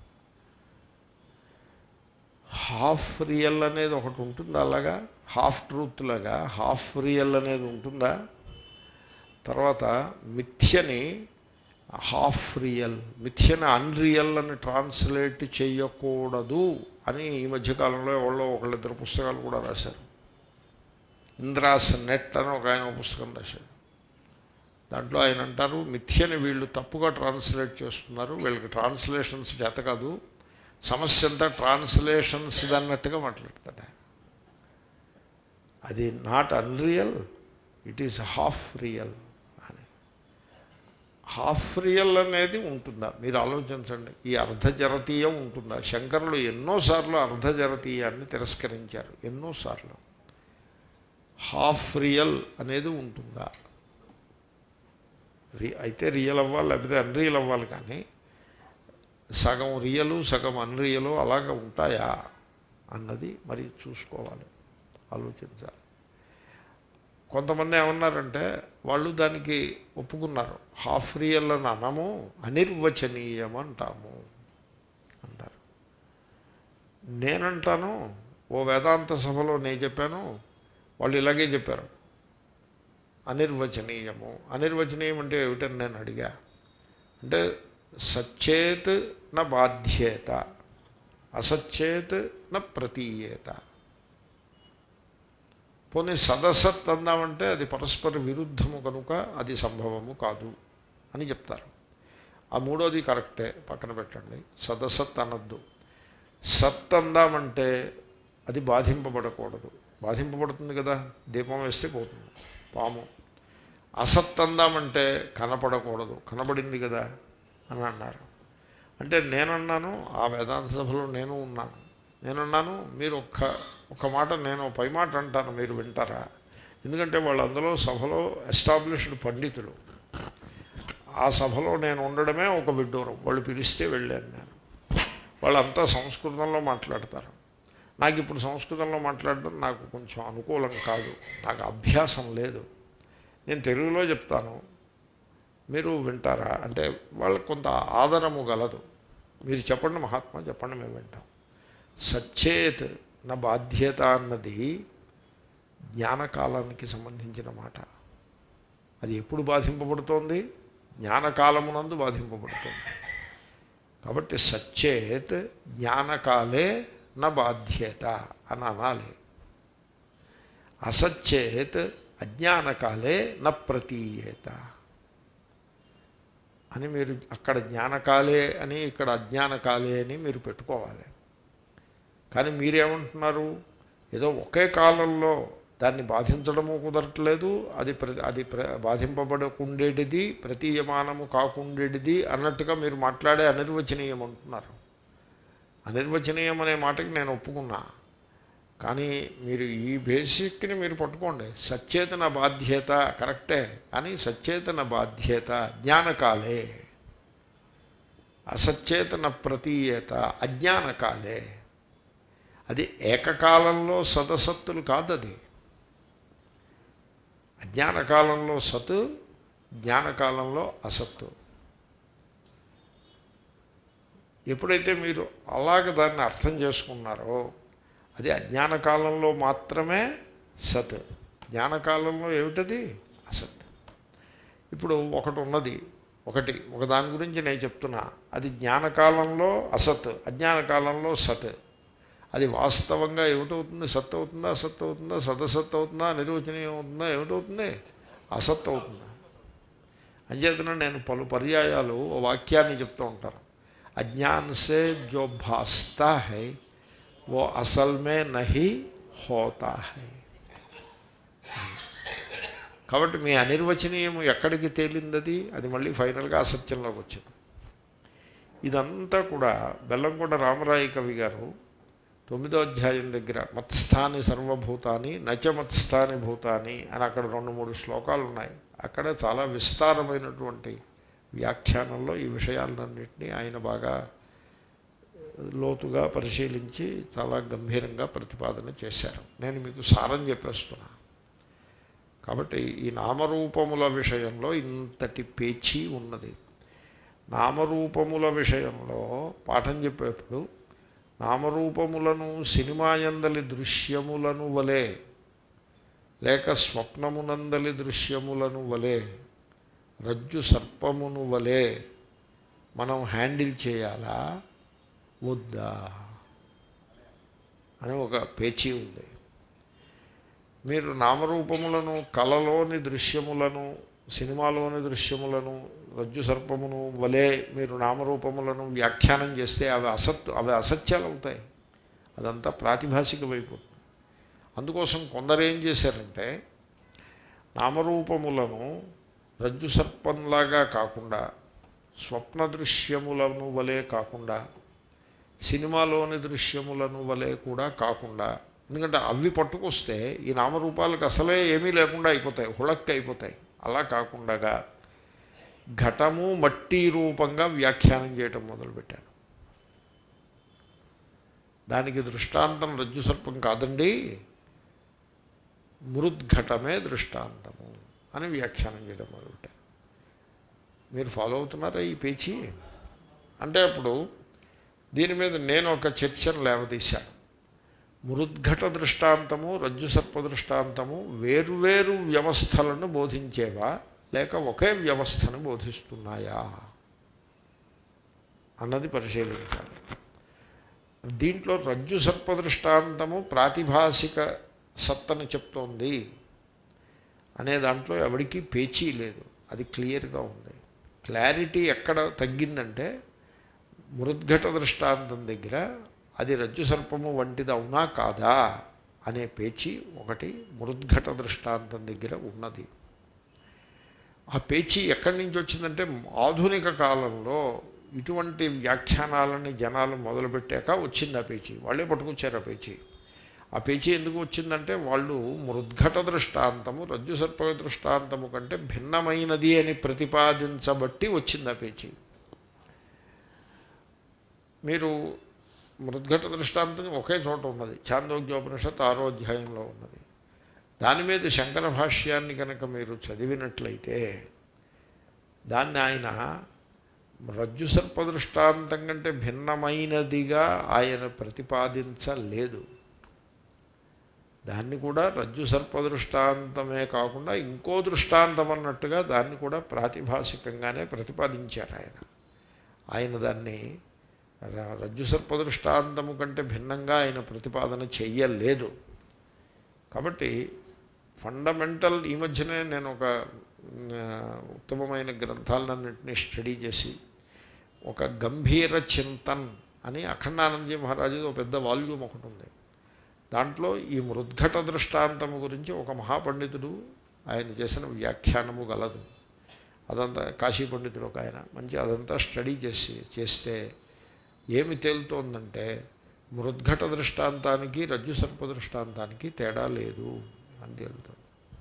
హాఫ్ రియల్ అనేది ఒకటి ఉంటుందా అలాగా హాఫ్ ట్రూత్ లాగా హాఫ్ రియల్ అనేది ఉంటుందా తర్వాత మిథ్యని హాఫ్ రియల్ మిథ్యని అన్రియల్ అని ట్రాన్స్లేట్ చేయకూడదు అని ఈ మధ్యకాలంలో ఎవరో ఒకళ్ళిద్దరు పుస్తకాలు కూడా రాశారు ఇంద్రాస్ నెట్ అని ఒక ఆయన ఒక పుస్తకం రాశాడు దాంట్లో ఆయన అంటారు మిథ్యని వీళ్ళు తప్పుగా ట్రాన్స్లేట్ చేస్తున్నారు వీళ్ళకి ట్రాన్స్లేషన్స్ చేత కాదు సమస్య అంతా ట్రాన్స్లేషన్స్ అన్నట్టుగా మాట్లాడతాడు ఆయన. అది not unreal it is half real అని హాఫ్ రియల్ అనేది ఉంటుందా మీరు ఆలోచించండి ఈ అర్ధజరతీయం ఉంటుందా శంకరులు ఎన్నోసార్లు అర్ధజరతీయాన్ని తిరస్కరించారు ఎన్నోసార్లు హాఫ్ రియల్ అనేది ఉంటుందా రి అయితే రియల్ అవ్వాలి లేకపోతే అన్రియల్ అవ్వాలి కానీ సగం రియలు సగం అన్రియలు అలాగ ఉంటాయా అన్నది మరి చూసుకోవాలి ఆలోచించాలి కొంతమంది ఏమన్నారంటే వాళ్ళు దానికి ఒప్పుకున్నారు హాఫ్ రియల్ అని అనము అనిర్వచనీయం అంటాము అంటారు నేనంటాను ఓ వేదాంత సభలో నేను చెప్పాను వాళ్ళు ఇలాగే చెప్పారు అనిర్వచనీయము అనిర్వచనీయం అంటే ఏమిటని నేను అడిగా అంటే సచ్చేత్ న బాధ్యేత అసచ్చేత్ న ప్రతీయేత పోనీ సదసత్ అందామంటే అది పరస్పర విరుద్ధము కనుక అది సంభవము కాదు అని చెప్తారు ఆ మూడోది కరెక్టే పక్కన పెట్టండి సదసత్ అనద్దు సత్ అందామంటే అది బాధింపబడకూడదు బాధింపబడుతుంది కదా దీపం వేస్తే పోతుంది పాము అసత్ అందామంటే కనపడకూడదు కనపడింది కదా అని అన్నారు అంటే నేనన్నాను ఆ వేదాంత సభలో నేను ఉన్నాను నేనున్నాను మీరు ఒక్క ఒక మాట నేను పై మాట అంటాను మీరు వింటారా ఎందుకంటే వాళ్ళందరూ సభలో ఎస్టాబ్లిష్డ్ పండితులు ఆ సభలో నేను ఉండడమే ఒక విడ్డూరం వాళ్ళు పిలిస్తే వెళ్ళాను నేను వాళ్ళంతా సంస్కృతంలో మాట్లాడతారు నాకు ఇప్పుడు సంస్కృతంలో మాట్లాడడం నాకు కొంచెం అనుకూలం కాదు నాకు అభ్యాసం లేదు నేను తెలుగులో చెప్తాను మీరు వింటారా అంటే వాళ్ళకు కొంత ఆదరము గలదు మీరు చెప్పండి మహాత్మా చెప్పండి మేము వింటాం సచ్చేత్ నా బాధ్యత అన్నది జ్ఞానకాలానికి సంబంధించిన మాట అది ఎప్పుడు బాధింపబడుతోంది జ్ఞానకాలమునందు బాధింపబడుతుంది కాబట్టి సచ్చేత్ జ్ఞానకాలే న బాధ్యత అని అనాలి అసచ్చేత్ అజ్ఞానకాలే న ప్రతీయేత అని మీరు అక్కడ జ్ఞానకాలే అని ఇక్కడ అజ్ఞానకాలే అని మీరు పెట్టుకోవాలి కానీ మీరేమంటున్నారు ఏదో ఒకే కాలంలో దాన్ని బాధించడము కుదరట్లేదు అది ప్ర అది ప్ర బాధింపబడకుండేటిది ప్రతీయమానము కాకుండేటిది అన్నట్టుగా మీరు మాట్లాడే అనిర్వచనీయం అంటున్నారు అనిర్వచనీయం అనే మాటకి నేను ఒప్పుకున్నా కానీ మీరు ఈ బేసిక్ని మీరు పట్టుకోండి సచ్చేతన బాధ్యత కరెక్టే కానీ సచ్చేతన బాధ్యత జ్ఞానకాలే అసచ్చేతన ప్రతీయత అజ్ఞానకాలే అది ఏకకాలంలో సదసత్తులు కాదు అది అజ్ఞానకాలంలో సత్ జ్ఞానకాలంలో అసత్తు ఎప్పుడైతే మీరు అలాగ దాన్ని అర్థం చేసుకున్నారో అది అజ్ఞాన కాలంలో మాత్రమే సత్ జ్ఞానకాలంలో ఏమిటది అసత్ ఇప్పుడు ఒకటి ఉన్నది ఒకటి ఒక దాని గురించి నేను చెప్తున్నా అది జ్ఞానకాలంలో అసత్ అజ్ఞానకాలంలో సత్ అది వాస్తవంగా ఏమిటవుతుంది సత్ అవుతుందా అసత్ అవుతుందా సదసత్ అవుతుందా నిర్వచనీయం అవుతుందా ఏమిటవుతుంది అసత్ అవుతుందా అంచేతన నేను పలు పర్యాయాలు ఓ వాక్యాన్ని చెప్తూ ఉంటాను అజ్ఞాన్ సే జో భాస్తా హై वो असल में नहीं होता है కాబట్టి మీ అనిర్వచనీయము ఎక్కడికి తేలిందది అది మళ్ళీ ఫైనల్గా అసత్యంలోకి వచ్చింది ఇదంతా కూడా బెల్లంకొండ రామరాయ కవి గారు తొమ్మిదో అధ్యాయం దగ్గర మత్స్థాని సర్వభూతాని నచ మత్స్థాని భూతాని అని అక్కడ రెండు మూడు శ్లోకాలు ఉన్నాయి అక్కడ చాలా విస్తారమైనటువంటి వ్యాఖ్యానంలో ఈ విషయాలన్నింటినీ ఆయన బాగా లోతుగా పరిశీలించి చాలా గంభీరంగా ప్రతిపాదన చేశారు నేను మీకు సారం చెప్పేస్తున్నా కాబట్టి ఈ నామరూపముల విషయంలో ఇంతటి పేచీ ఉన్నది నామరూపముల విషయంలో పాఠం చెప్పేప్పుడు నామరూపములను సినిమాయందలి దృశ్యములను వలె లేక స్వప్నమునందలి దృశ్యములను వలె రజ్జు సర్పమును వలె మనం హ్యాండిల్ చేయాలా వద్దా అని ఒక పేచీ ఉంది మీరు నామరూపములను కళలోని దృశ్యములను సినిమాలోని దృశ్యములను రజ్జు సర్పమును వలె మీరు నామరూపములను వ్యాఖ్యానం చేస్తే అవి అసత్ అవి అసత్యాలు అవుతాయి అదంతా ప్రాతిభాషికమైపోతుంది అందుకోసం కొందరు ఏం చేశారంటే నామరూపములను రజ్జు సర్పంలాగా కాకుండా స్వప్న దృశ్యములను వలె కాకుండా సినిమాలోని దృశ్యములను వలె కూడా కాకుండా ఎందుకంటే అవి పట్టుకొస్తే ఈ నామరూపాలకు అసలే ఏమీ లేకుండా అయిపోతాయి హుళక్కి అయిపోతాయి అలా కాకుండా ఘటము మట్టి రూపంగా వ్యాఖ్యానం చేయటం మొదలుపెట్టాను దానికి దృష్టాంతం రజ్జు సర్పం కాదండి మృద్ఘటమే దృష్టాంతము అని వ్యాఖ్యానం చేయడం మొదలుపెట్టాను మీరు ఫాలో అవుతున్నారా ఈ పేచీ అంటే అప్పుడు దీని మీద నేను ఒక చర్చను లేవదీశాను మృద్ఘట దృష్టాంతము రజ్జు సర్ప దృష్టాంతము వేర్వేరు వ్యవస్థలను బోధించేవా లేక ఒకే వ్యవస్థను బోధిస్తున్నాయా అన్నది పరిశీలించాలి దీంట్లో రజ్జు సర్ప దృష్టాంతము ప్రాతిభాసిక సత్తని చెప్తోంది అనే దాంట్లో ఎవడికి పేచీ లేదు అది క్లియర్గా ఉంది క్లారిటీ ఎక్కడ తగ్గిందంటే మృద్ఘట దృష్టాంతం దగ్గర అది రజ్జు సర్పము వంటిది అవునా కాదా అనే పేచీ ఒకటి మృద్ఘట దృష్టాంతం దగ్గర ఉన్నది ఆ పేచీ ఎక్కడి నుంచి వచ్చిందంటే ఆధునిక కాలంలో ఇటువంటి వ్యాఖ్యానాలని జనాలు మొదలుపెట్టాక వచ్చింది ఆ పేచీ వాళ్ళే పట్టుకొచ్చారు ఆ పేచీ ఆ పేచీ ఎందుకు వచ్చిందంటే వాళ్ళు మృద్ఘట దృష్టాంతము రజ్జు సర్ప దృష్టాంతము కంటే భిన్నమైనది అని ప్రతిపాదించబట్టి వచ్చింది ఆ పేచీ మీరు మృద్ఘట దృష్టాంతం ఒకే చోట ఉన్నది చాందోగ్యోపనిషత్ ఆరో అధ్యాయంలో ఉన్నది దాని మీద శంకర భాష్యాన్ని కనుక మీరు చదివినట్లయితే దాన్ని ఆయన రజ్జు సర్ప దృష్టాంతం కంటే భిన్నమైనదిగా ఆయన ప్రతిపాదించలేదు దాన్ని కూడా రజ్జు సర్ప దృష్టాంతమే కాకుండా ఇంకో దృష్టాంతం అన్నట్టుగా దాన్ని కూడా ప్రాతిభాసికంగానే ప్రతిపాదించారు ఆయన ఆయన దాన్ని ర- రజ్జు సర్ప దృష్టాంతము కంటే భిన్నంగా ఆయన ప్రతిపాదన చెయ్యలేదు కాబట్టి ఫండమెంటల్ ఈ మధ్యనే నేను ఒక ఆ, ఉత్తమమైన గ్రంథాలన్నింటినీ స్టడీ చేసి ఒక గంభీర చింతన్ అని అఖండానందజీ మహారాజు ఒక పెద్ద వాల్యూమ్ ఒకటి ఉంది దాంట్లో ఈ మృద్ఘట దృష్టాంతము గురించి ఒక మహాపండితుడు ఆయన చేసిన వ్యాఖ్యానము గలదు అదంతా కాశీ పండితుడు ఒక ఆయన మంచి అదంతా స్టడీ చేసి చేస్తే ఏమి తేలుతోందంటే మృద్ఘట దృష్టాంతానికి రజ్జు సర్ప దృష్టాంతానికి తేడా లేదు అని తేలుతుంది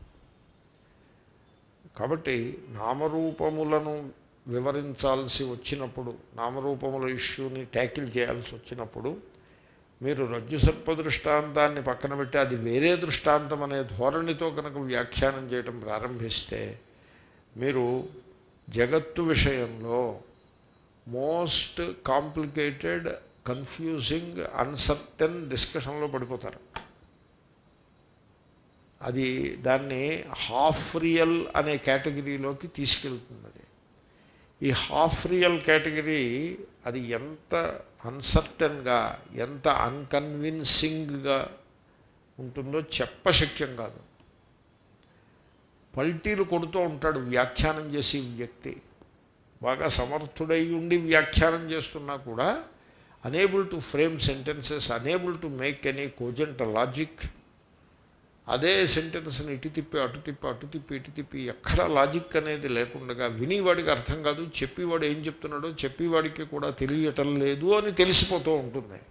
కాబట్టి నామరూపములను వివరించాల్సి వచ్చినప్పుడు నామరూపముల ఇష్యూని ట్యాకిల్ చేయాల్సి వచ్చినప్పుడు మీరు రజ్జు సర్ప దృష్టాంతాన్ని పక్కన పెట్టి అది వేరే దృష్టాంతం అనే ధోరణితో కనుక వ్యాఖ్యానం చేయడం ప్రారంభిస్తే మీరు జగత్తు విషయంలో మోస్ట్ కాంప్లికేటెడ్ కన్ఫ్యూజింగ్ అన్సర్టన్ డిస్కషన్లో పడిపోతారు అది దాన్ని హాఫ్ రియల్ అనే కేటగిరీలోకి తీసుకెళ్తుంది అది ఈ హాఫ్ రియల్ కేటగిరీ అది ఎంత అన్సర్టన్గా ఎంత అన్కన్విన్సింగ్గా ఉంటుందో చెప్పశక్యం కాదు పల్టీలు కొడుతూ ఉంటాడు వ్యాఖ్యానం చేసే వ్యక్తి బాగా సమర్థుడై ఉండి వ్యాఖ్యానం చేస్తున్నా కూడా unable to frame sentences unable to make any cogent logic అదే సెంటెన్స్ని ఇటు తిప్పి అటు తిప్పి అటు తిప్పి ఇటు తిప్పి ఎక్కడ లాజిక్ అనేది లేకుండా వినివాడికి అర్థం కాదు చెప్పేవాడు ఏం చెప్తున్నాడో చెప్పేవాడికి కూడా తెలియటం లేదు అని తెలిసిపోతూ ఉంటుంది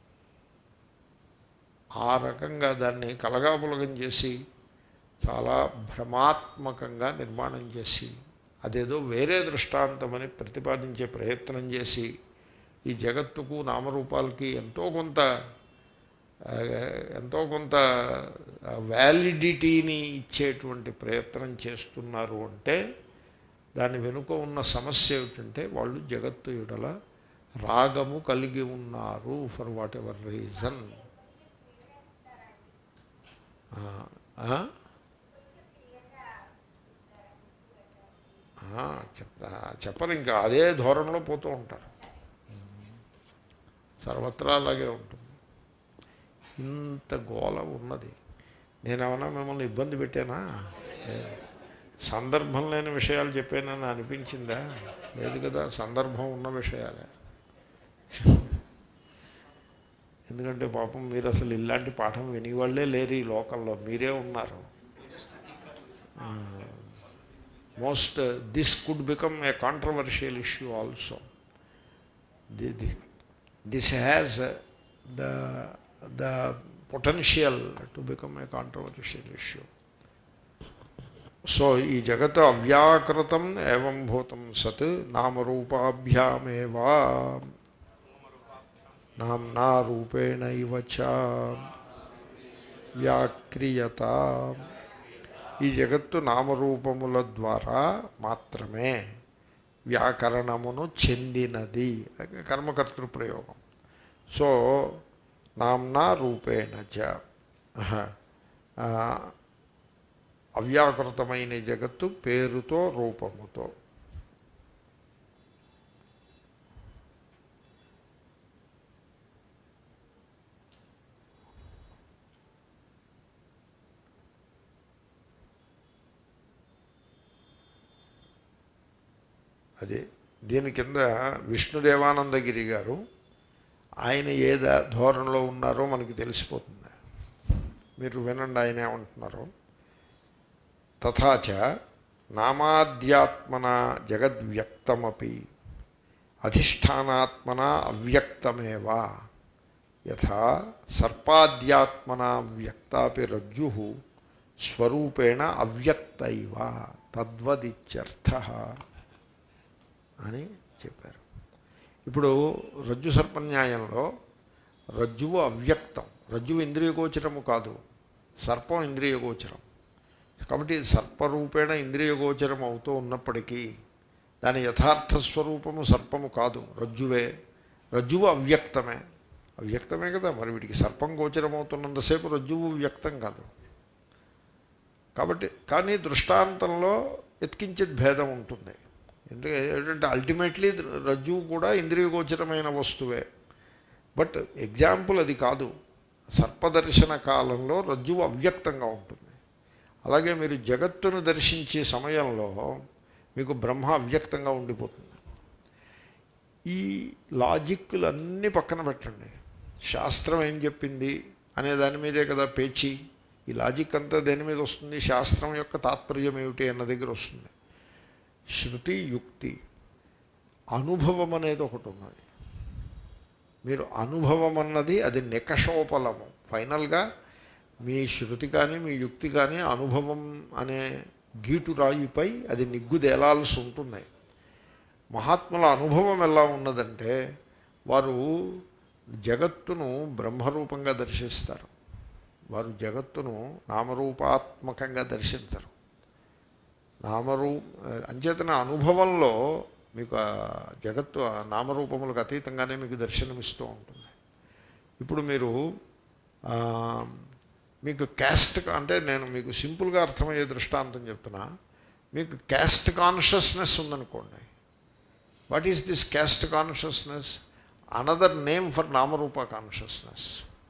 ఆ రకంగా దాన్ని కలగాపులగం చేసి చాలా భ్రమాత్మకంగా నిర్మాణం చేసి అదేదో వేరే దృష్టాంతమని ప్రతిపాదించే ప్రయత్నం చేసి ఈ జగత్తుకు నామరూపాలకి ఎంతో కొంత ఆ, ఎంతో కొంత వ్యాలిడిటీని ఇచ్చేటువంటి ప్రయత్నం చేస్తున్నారు అంటే దాని వెనుక ఉన్న సమస్య ఏమిటంటే వాళ్ళు జగత్తు ఎడల రాగము కలిగి ఉన్నారు ఫర్ వాట్ ఎవర్ రీజన్ చెప్త చెప్పరు ఇంకా అదే ధోరణిలో పోతూ ఉంటారు సర్వత్రా అలాగే ఉంటుంది ఇంత గోల ఉన్నది నేనేమన్నా మిమ్మల్ని ఇబ్బంది పెట్టానా లేదు. సందర్భం లేని విషయాలు చెప్పానని అనిపించిందా లేదు కదా సందర్భం ఉన్న విషయాలే ఎందుకంటే పాపం మీరు అసలు ఇలాంటి పాఠం వినేవాళ్ళే లేరు ఈ లోకంలో మీరే ఉన్నారు most this could become a controversial issue also this has the the potential to become a controversial issue so ఈ జగత్ అవ్యాకృతం ఏవం భూతం సత్ నామరూపాభ్యామేవా నామ్నా రూపేణైవ చ వ్యాక్రియత ఈ జగత్తు నామరూపముల ద్వారా మాత్రమే వ్యాకరణమును చెందినది కర్మకర్తృ ప్రయోగం సో నామ్నా రూపేణ చ ఆహ. ఆ, అవ్యాకృతమైన జగత్తు పేరుతో రూపముతో అదే దీని కింద విష్ణుదేవానందగిరి గారు ఆయన ఏ దా- ధోరణిలో ఉన్నారో మనకి తెలిసిపోతుంది మీరు వినండి ఆయన ఏమంటున్నారో తథాచ నామాద్యాత్మన జగద్వ్యక్తమపి అధిష్టానాత్మన అవ్యక్తమేవా యథా సర్పాద్యాత్మన వ్యక్తాపి రజ్జు స్వరూపేణ అవ్యక్తైవ తద్వదిత్యర్థ అని చెప్పారు ఇప్పుడు రజ్జు సర్పన్యాయంలో రజ్జువు అవ్యక్తం రజ్జువు ఇంద్రియగోచరము కాదు సర్పం ఇంద్రియగోచరం కాబట్టి సర్పరూపేణ ఇంద్రియగోచరం అవుతూ ఉన్నప్పటికీ దాని యథార్థ స్వరూపము సర్పము కాదు రజ్జువే రజ్జువు అవ్యక్తమే అవ్యక్తమే కదా మరి వీటికి సర్పం గోచరమవుతున్నంతసేపు రజ్జువు వ్యక్తం కాదు కాబట్టి కానీ దృష్టాంతంలో ఎత్కించిత్ భేదం ఉంటుంది ఎందుకంటే ఏంటంటే అల్టిమేట్లీ రజ్జువు కూడా ఇంద్రియగోచరమైన వస్తువే బట్ ఎగ్జాంపుల్ అది కాదు సర్పదర్శన కాలంలో రజ్జువు అవ్యక్తంగా ఉంటుంది అలాగే మీరు జగత్తును దర్శించే సమయంలో మీకు బ్రహ్మ అవ్యక్తంగా ఉండిపోతుంది ఈ లాజిక్లన్నీ పక్కన పెట్టండి శాస్త్రం ఏం చెప్పింది అనే దాని మీదే కదా పేచి ఈ లాజిక్ అంతా దేని మీద వస్తుంది శాస్త్రం యొక్క తాత్పర్యం ఏమిటి అన్న దగ్గర వస్తుంది శృతి యుక్తి అనుభవం అనేది ఒకటి ఉన్నది మీరు అనుభవం అన్నది అది నికషోపలము ఫైనల్గా మీ శృతి కానీ మీ యుక్తి కానీ అనుభవం అనే గీటు రాయిపై అది నిగ్గుదేలాల్సి ఉంటుంది మహాత్ముల అనుభవం ఎలా ఉన్నదంటే వారు జగత్తును బ్రహ్మరూపంగా దర్శిస్తారు వారు జగత్తును నామరూపాత్మకంగా దర్శించరు నామరూ అంచేతన అనుభవంలో మీకు ఆ జగత్తు ఆ నామరూపములకు అతీతంగానే మీకు దర్శనమిస్తూ ఉంటుంది ఇప్పుడు మీరు ఆ, మీకు క్యాస్ట్ అంటే నేను మీకు సింపుల్గా అర్థమయ్యే దృష్టాంతం చెప్తున్నా మీకు క్యాస్ట్ కాన్షియస్నెస్ ఉందనుకోండి what is this caste consciousness another name for నామరూప కాన్షియస్నెస్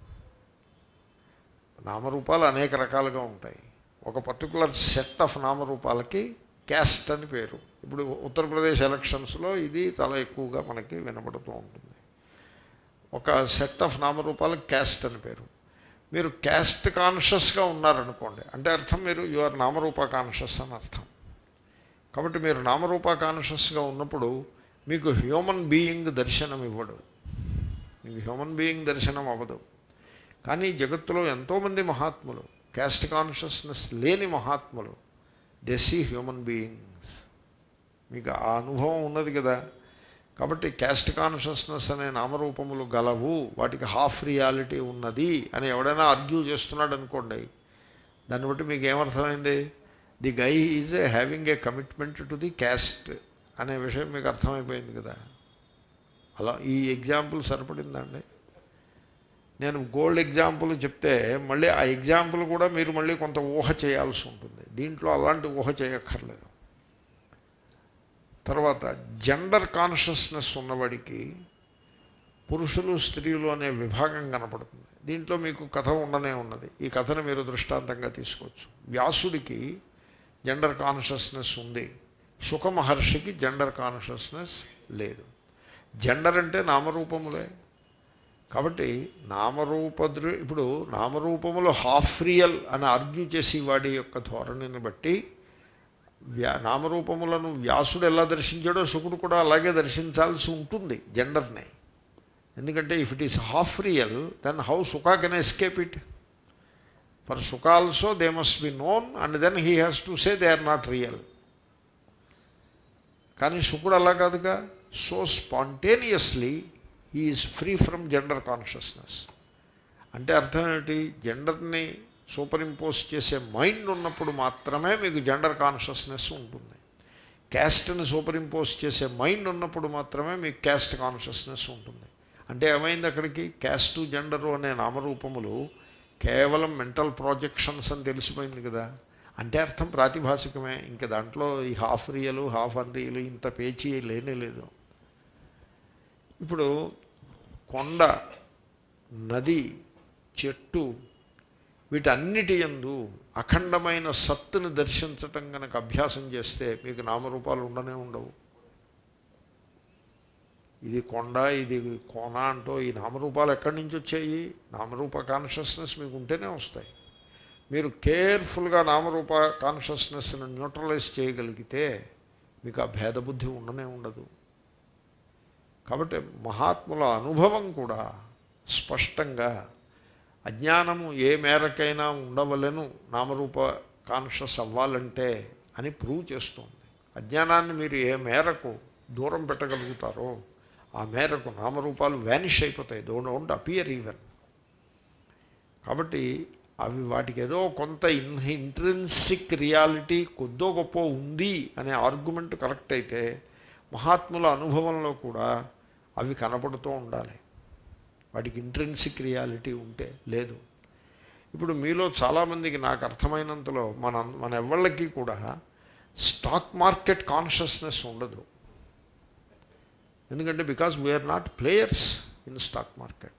నామరూపాలు అనేక రకాలుగా ఉంటాయి ఒక పర్టికులర్ సెట్ ఆఫ్ నామరూపాలకి క్యాస్ట్ అని పేరు ఇప్పుడు ఉత్తరప్రదేశ్ ఎలక్షన్స్లో ఇది చాలా ఎక్కువగా మనకి వినబడుతూ ఉంటుంది ఒక సెట్ ఆఫ్ నామరూపాలకు క్యాస్ట్ అని పేరు మీరు క్యాస్ట్ కాన్షియస్గా ఉన్నారనుకోండి అంటే అర్థం మీరు యు ఆర్ నామరూప కాన్షియస్ అని అర్థం కాబట్టి మీరు నామరూప కాన్షియస్గా ఉన్నప్పుడు మీకు హ్యూమన్ బీయింగ్ దర్శనం ఇవ్వడు మీకు హ్యూమన్ బీయింగ్ దర్శనం అవ్వదు కానీ జగత్తులో ఎంతోమంది మహాత్ములు క్యాస్ట్ కాన్షియస్నెస్ లేని మహాత్ములు దే సీ హ్యూమన్ బీయింగ్స్ మీకు ఆ అనుభవం ఉన్నది కదా కాబట్టి క్యాస్ట్ కాన్షియస్నెస్ అనే నామరూపములు గలవు వాటికి హాఫ్ రియాలిటీ ఉన్నది అని ఎవడైనా ఆర్గ్యూ చేస్తున్నాడు అనుకోండి దాన్ని బట్టి మీకు ఏమర్థమైంది the guy is a having a commitment to the caste అనే విషయం మీకు అర్థమైపోయింది కదా అలా ఈ ఎగ్జాంపుల్ సరిపడిందండి నేను గోల్డ్ ఎగ్జాంపుల్ చెప్తే మళ్ళీ ఆ ఎగ్జాంపుల్ కూడా మీరు మళ్ళీ కొంత ఊహ చేయాల్సి ఉంటుంది దీంట్లో అలాంటి ఊహ చేయక్కర్లేదు తర్వాత జెండర్ కాన్షియస్నెస్ ఉన్నవాడికి పురుషులు స్త్రీలు అనే విభాగం కనపడుతుంది దీంట్లో మీకు కథ ఉండనే ఉన్నది ఈ కథను మీరు దృష్టాంతంగా తీసుకోవచ్చు వ్యాసుడికి జెండర్ కాన్షియస్నెస్ ఉంది సుఖ మహర్షికి జెండర్ కాన్షియస్నెస్ లేదు జెండర్ అంటే నామరూపములే కాబట్టి నామరూపదృ ఇప్పుడు నామరూపములు హాఫ్ రియల్ అని ఆర్గ్యూ చేసి వాడి యొక్క ధోరణిని బట్టి వ్యా నామరూపములను వ్యాసుడు ఎలా దర్శించాడో శుకుడు కూడా అలాగే దర్శించాల్సి ఉంటుంది జెండర్ని ఎందుకంటే if it is half real then how Shuka can escape it for Shuka also they must be known and then he has to say they are not real కానీ శుకుడు అలా కాదుగా so spontaneously is free from gender consciousness అంటే అర్థం ఏంటి జెండర్ని superimpose చేసే mind ఉన్నప్పుడు మాత్రమే మీకు జెండర్ కాన్షియస్నెస్ ఉంటుంది క్యాస్ట్ని సూపర్ ఇంపోజ్ చేసే మైండ్ ఉన్నప్పుడు మాత్రమే మీకు క్యాస్ట్ కాన్షియస్నెస్ ఉంటుంది అంటే ఏమైంది అక్కడికి క్యాస్టు జెండరు అనే నామరూపములు కేవలం మెంటల్ ప్రాజెక్షన్స్ అని తెలిసిపోయింది కదా అంటే అర్థం ప్రాతిభాసికమే ఇంకా దాంట్లో ఈ హాఫ్ రియలు హాఫ్ అన్రియలు ఇంత పేచీ లేనే లేదు ఇప్పుడు కొండ నది చెట్టు వీటన్నిటి యందు అఖండమైన సత్తుని దర్శించటం కనుక అభ్యాసం చేస్తే మీకు నామరూపాలు ఉండనే ఉండవు ఇది కొండ ఇది కోన అంటూ ఈ నామరూపాలు ఎక్కడి నుంచి వచ్చాయి నామరూప కాన్షియస్నెస్ మీకు ఉంటేనే వస్తాయి మీరు కేర్ఫుల్గా నామరూప కాన్షియస్నెస్ని న్యూట్రలైజ్ చేయగలిగితే మీకు ఆ భేదబుద్ధి ఉండనే ఉండదు కాబట్టి మహాత్ముల అనుభవం కూడా స్పష్టంగా అజ్ఞానము ఏ మేరకైనా ఉండవలను నామరూప కాన్షియస్ అవ్వాలంటే అని ప్రూవ్ చేస్తుంది అజ్ఞానాన్ని మీరు ఏ మేరకు దూరం పెట్టగలుగుతారో ఆ మేరకు నామరూపాలు వ్యానిష్ అయిపోతాయి దో డోంట్ అపియర్ ఈవెన్ కాబట్టి అవి వాటికి ఏదో కొంత ఇన్ ఇంట్రెన్సిక్ రియాలిటీ కొద్దో గొప్ప ఉంది అనే ఆర్గ్యుమెంట్ కరెక్ట్ అయితే మహాత్ముల అనుభవంలో కూడా అవి కనపడుతూ ఉండాలి వాటికి ఇంట్రెన్సిక్ రియాలిటీ ఉంటే లేదు ఇప్పుడు మీలో చాలామందికి నాకు అర్థమైనంతలో మన మన ఎవళ్ళకి కూడా స్టాక్ మార్కెట్ కాన్షియస్నెస్ ఉండదు ఎందుకంటే because we're not players in stock market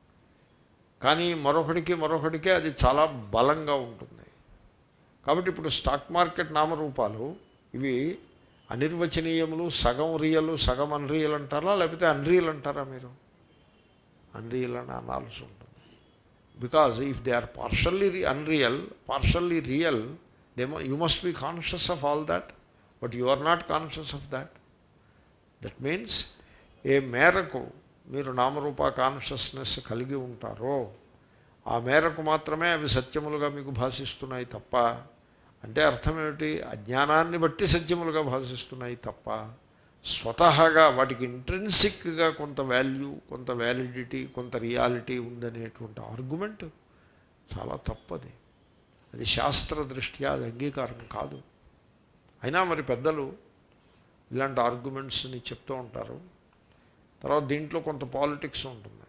కానీ మరొకడికి మరొకడికే అది చాలా బలంగా ఉంటుంది కాబట్టి ఇప్పుడు స్టాక్ మార్కెట్ నామరూపాలు ఇవి అనిర్వచనీయములు సగం రియల్ సగం అన్రియల్ అంటారా లేకపోతే అన్రియల్ అంటారా మీరు అన్రియల్ అని అనాల్సి ఉంటుంది because if they are partially unreal partially real they you must be conscious of all that but you are not conscious of that that means ఏ మేరకు మీరు నామరూప కాన్షియస్నెస్ కలిగి ఉంటారో ఆ మేరకు మాత్రమే అవి సత్యములుగా మీకు భాషిస్తున్నాయి తప్ప అంటే అర్థం ఏమిటి అజ్ఞానాన్ని బట్టి సత్యములుగా భాషిస్తున్నాయి తప్ప స్వతహాగా వాటికి ఇంట్రెన్సిక్గా కొంత వాల్యూ కొంత వ్యాలిడిటీ కొంత రియాలిటీ ఉందనేటువంటి ఆర్గ్యుమెంట్ చాలా తప్పది అది శాస్త్ర దృష్ట్యా అది అంగీకారం కాదు అయినా మరి పెద్దలు ఇలాంటి ఆర్గ్యుమెంట్స్ని చెప్తూ ఉంటారు తర్వాత దీంట్లో కొంత పాలిటిక్స్ ఉంటుంది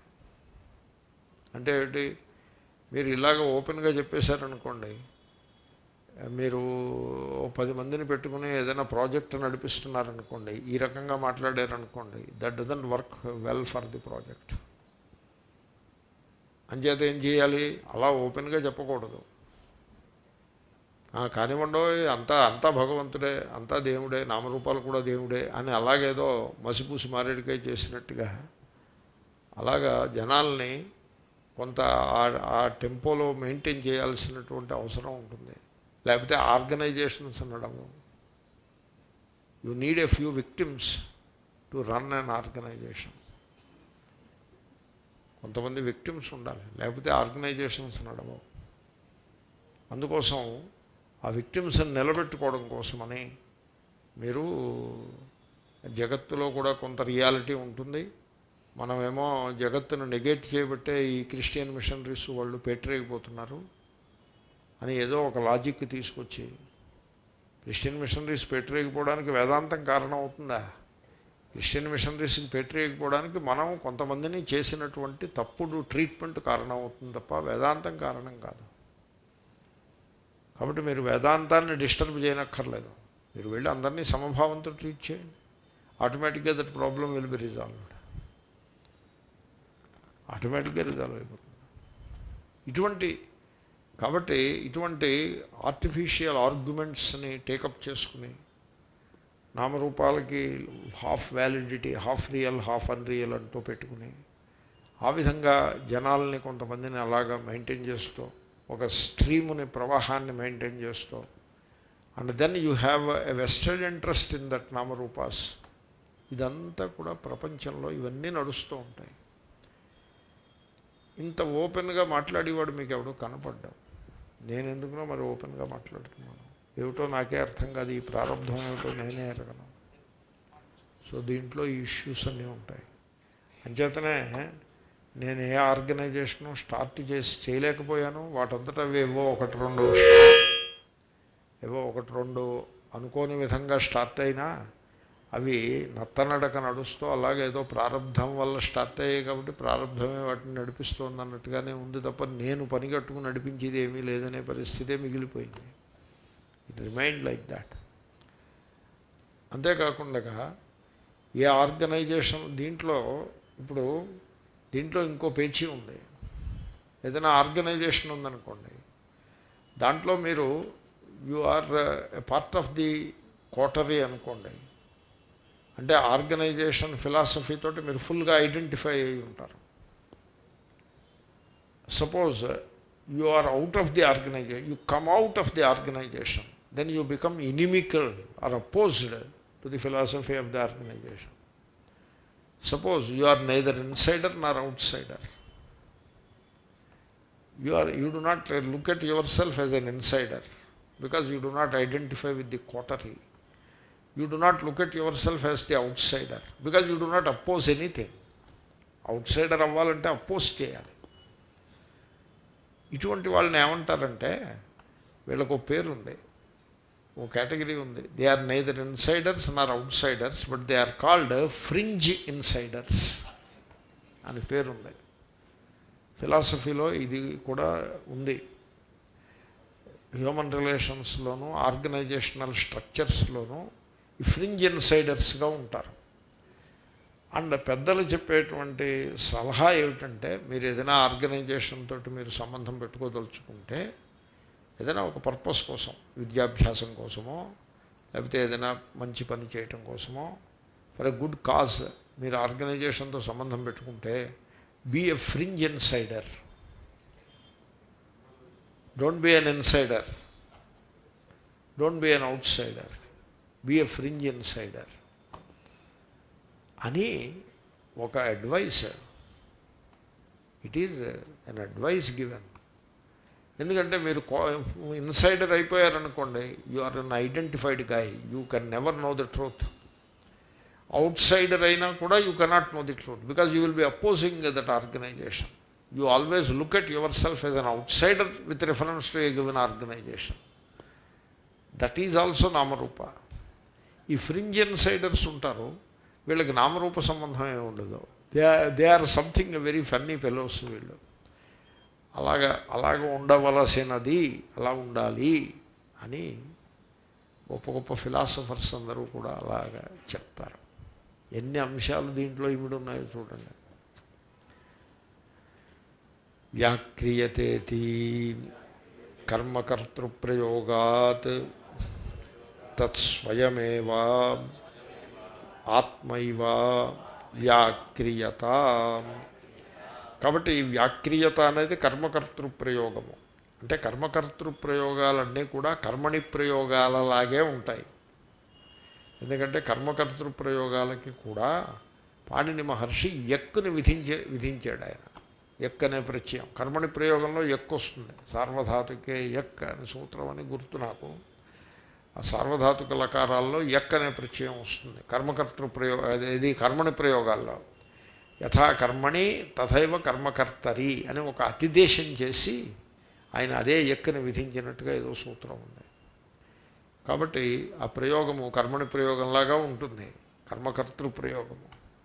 అంటే ఏంటి మీరు ఇలాగ ఓపెన్గా చెప్పేశారనుకోండి మీరు ఓ పది మందిని పెట్టుకుని ఏదైనా ప్రాజెక్ట్ నడిపిస్తున్నారనుకోండి ఈ రకంగా మాట్లాడారనుకోండి that doesn't work well for the project అంచేత ఏం చేయాలి అలా ఓపెన్గా చెప్పకూడదు కానివ్వండో అంతా అంతా భగవంతుడే అంతా దేవుడే నామరూపాలు కూడా దేవుడే అని అలాగేదో మసిపూసి మారేడికాయ చేసినట్టుగా అలాగా జనాల్ని కొంత ఆ టెంపోలో మెయింటైన్ చేయాల్సినటువంటి అవసరం ఉంటుంది లేకపోతే ఆర్గనైజేషన్స్ అనడము you need a few victims to run an organization కొంతమంది విక్టిమ్స్ ఉండాలి లేకపోతే ఆర్గనైజేషన్స్ నడవవు అందుకోసం ఆ విక్టిమ్స్ని నిలబెట్టుకోవడం కోసమని మీరు జగత్తులో కూడా కొంత రియాలిటీ ఉంటుంది మనమేమో జగత్తును నెగెట్ చేయబట్టే ఈ క్రిస్టియన్ మిషనరీస్ వాళ్ళు పెట్టరేగిపోతున్నారు అని ఏదో ఒక లాజిక్ తీసుకొచ్చి క్రిస్టియన్ మిషనరీస్ పెట్టరేగిపోవడానికి వేదాంతం కారణం అవుతుందా క్రిస్టియన్ మిషనరీస్కి పెట్టరేగిపోవడానికి మనం కొంతమందిని చేసినటువంటి తప్పుడు ట్రీట్మెంట్ కారణం అవుతుంది తప్ప వేదాంతం కారణం కాదు కాబట్టి మీరు వేదాంతాన్ని డిస్టర్బ్ చేయనక్కర్లేదు మీరు వెళ్ళి అందరినీ సమభావంతో ట్రీట్ చేయండి ఆటోమేటిక్గా that problem will be resolved ఆటోమేటిక్గా రిజాల్వ్ అయిపోతుంది ఇటువంటి కాబట్టి ఇటువంటి ఆర్టిఫిషియల్ ఆర్గ్యుమెంట్స్ని టేకప్ చేసుకుని నామరూపాలకి half validity half real half unreal అంటూ పెట్టుకుని ఆ విధంగా జనాల్ని కొంతమందిని అలాగా మెయింటైన్ చేస్తూ ఒక స్ట్రీముని ప్రవాహాన్ని మెయింటైన్ చేస్తూ and then you have a vested interest in that నామరూపాస్ ఇదంతా కూడా ప్రపంచంలో ఇవన్నీ నడుస్తూ ఉంటాయి ఇంత ఓపెన్గా మాట్లాడేవాడు మీకు ఎవడో కనపడ్డావు నేను ఎందుకునో మరి ఓపెన్గా మాట్లాడుతున్నాను ఏమిటో నాకే అర్థం కాదు ఈ ప్రారంభం ఏమిటో నేనే ఎరగను సో దీంట్లో ఈ ఇష్యూస్ అన్నీ ఉంటాయి అంచేతనే నేను ఏ ఆర్గనైజేషను స్టార్ట్ చేసి చేయలేకపోయాను వాటంతటా అవి ఏవో ఒకటి రెండు ఏవో ఒకటి రెండు అనుకోని విధంగా స్టార్ట్ అయినా అవి నత్తనడక నడుస్తూ అలాగే ఏదో ప్రారంధం వల్ల స్టార్ట్ అయ్యాయి కాబట్టి ప్రారంధమే వాటిని నడిపిస్తోంది అన్నట్టుగానే ఉంది తప్ప నేను పని కట్టుకుని నడిపించేది ఏమీ లేదనే పరిస్థితే మిగిలిపోయింది ఇట్ రిమైండ్ లైక్ దాట్ అంతేకాకుండా ఏ ఆర్గనైజేషన్ దీంట్లో ఇప్పుడు దీంట్లో ఇంకో పేచీ ఉంది ఏదైనా ఆర్గనైజేషన్ ఉందనుకోండి దాంట్లో మీరు you are part of the coterie అనుకోండి అంటే ఆర్గనైజేషన్ ఫిలాసఫీ తోటి మీరు ఫుల్గా ఐడెంటిఫై అయి ఉంటారు suppose you are out of the organization you come out of the organization then you become inimical or opposed to the philosophy of the organization suppose you are neither insider nor outsider you are you do not uh, look at yourself as an insider because you do not identify with the coterie you do not look at yourself as the outsider because you do not oppose anything outsider అవ్వాలంటే oppose చేయాలి ఇటువంటి వాళ్ళని ఏమంటారంటే వీళ్ళకు ఒక పేరు ఉంది ఓ కేటగిరీ ఉంది they are neither insiders nor outsiders but they are called fringe insiders అని పేరుంది ఫిలాసఫీలో ఇది కూడా ఉంది హ్యూమన్ రిలేషన్స్లోనూ ఆర్గనైజేషనల్ స్ట్రక్చర్స్లోనూ ఈ ఫ్రింజ్ ఇన్సైడర్స్గా ఉంటారు అండ్ పెద్దలు చెప్పేటువంటి సలహా ఏమిటంటే మీరు ఏదైనా ఆర్గనైజేషన్ తోటి మీరు సంబంధం పెట్టుకోదలుచుకుంటే ఏదైనా ఒక పర్పస్ కోసం విద్యాభ్యాసం కోసమో లేకపోతే ఏదైనా మంచి పని చేయటం కోసమో ఫర్ ఎ గుడ్ కాజ్ మీరు ఆర్గనైజేషన్తో సంబంధం పెట్టుకుంటే be a fringe insider don't be an insider don't be an outsider be a fringe insider అని ఒక advice it is an advice given ఎందుకంటే మీరు ఇన్సైడర్ అయిపోయారనుకోండి you are an identified guy you can never know the truth outsider అయినా కూడా you cannot know the truth because you will be opposing that organization you always look at yourself as an out cider with reference to a given organization that is also నామరూప ఈ fringe insiders ఉంటారు వీళ్ళకి నామరూప సంబంధం ఏమి ఉండదు they they are something very funny fellows వీళ్ళు అలాగా అలాగ ఉండవలసినది అలా ఉండాలి అని గొప్ప గొప్ప ఫిలాసఫర్స్ అందరూ కూడా అలాగా చెప్తారు ఎన్ని అంశాలు దీంట్లో ఇమిడి ఉన్నాయో చూడండి వ్యాక్రియతేతి కర్మకర్తృప్రయోగాత్ తత్స్వయమేవా ఆత్మైవ వ్యాక్రియత కాబట్టి ఈ వ్యాక్రియత అనేది కర్మకర్తృ ప్రయోగము అంటే కర్మకర్తృ ప్రయోగాలన్నీ కూడా కర్మణి ప్రయోగాలలాగే ఉంటాయి ఎందుకంటే కర్మకర్తృ ప్రయోగాలకి కూడా పాణిని మహర్షి ఎక్కుని విధించే విధించాడు ఆయన ఎక్ అనే ప్రత్యయం కర్మణి ప్రయోగంలో ఎక్కు వస్తుంది సార్వధాతుకే ఎక్ అనే సూత్రం అని గుర్తు నాకు ఆ సార్వధాతుక లకారాల్లో ఎక్ అనే ప్రత్యయం వస్తుంది కర్మకర్తృ ప్రయోగ ఇది కర్మణి ప్రయోగాల్లో యథా కర్మణి తథైవ కర్మకర్తరి అని ఒక అతిదేశం చేసి ఆయన అదే ఎక్కని విధించినట్టుగా ఏదో సూత్రం ఉంది కాబట్టి ఆ ప్రయోగము కర్మణి ప్రయోగంలాగా ఉంటుంది కర్మకర్తృ ప్రయోగము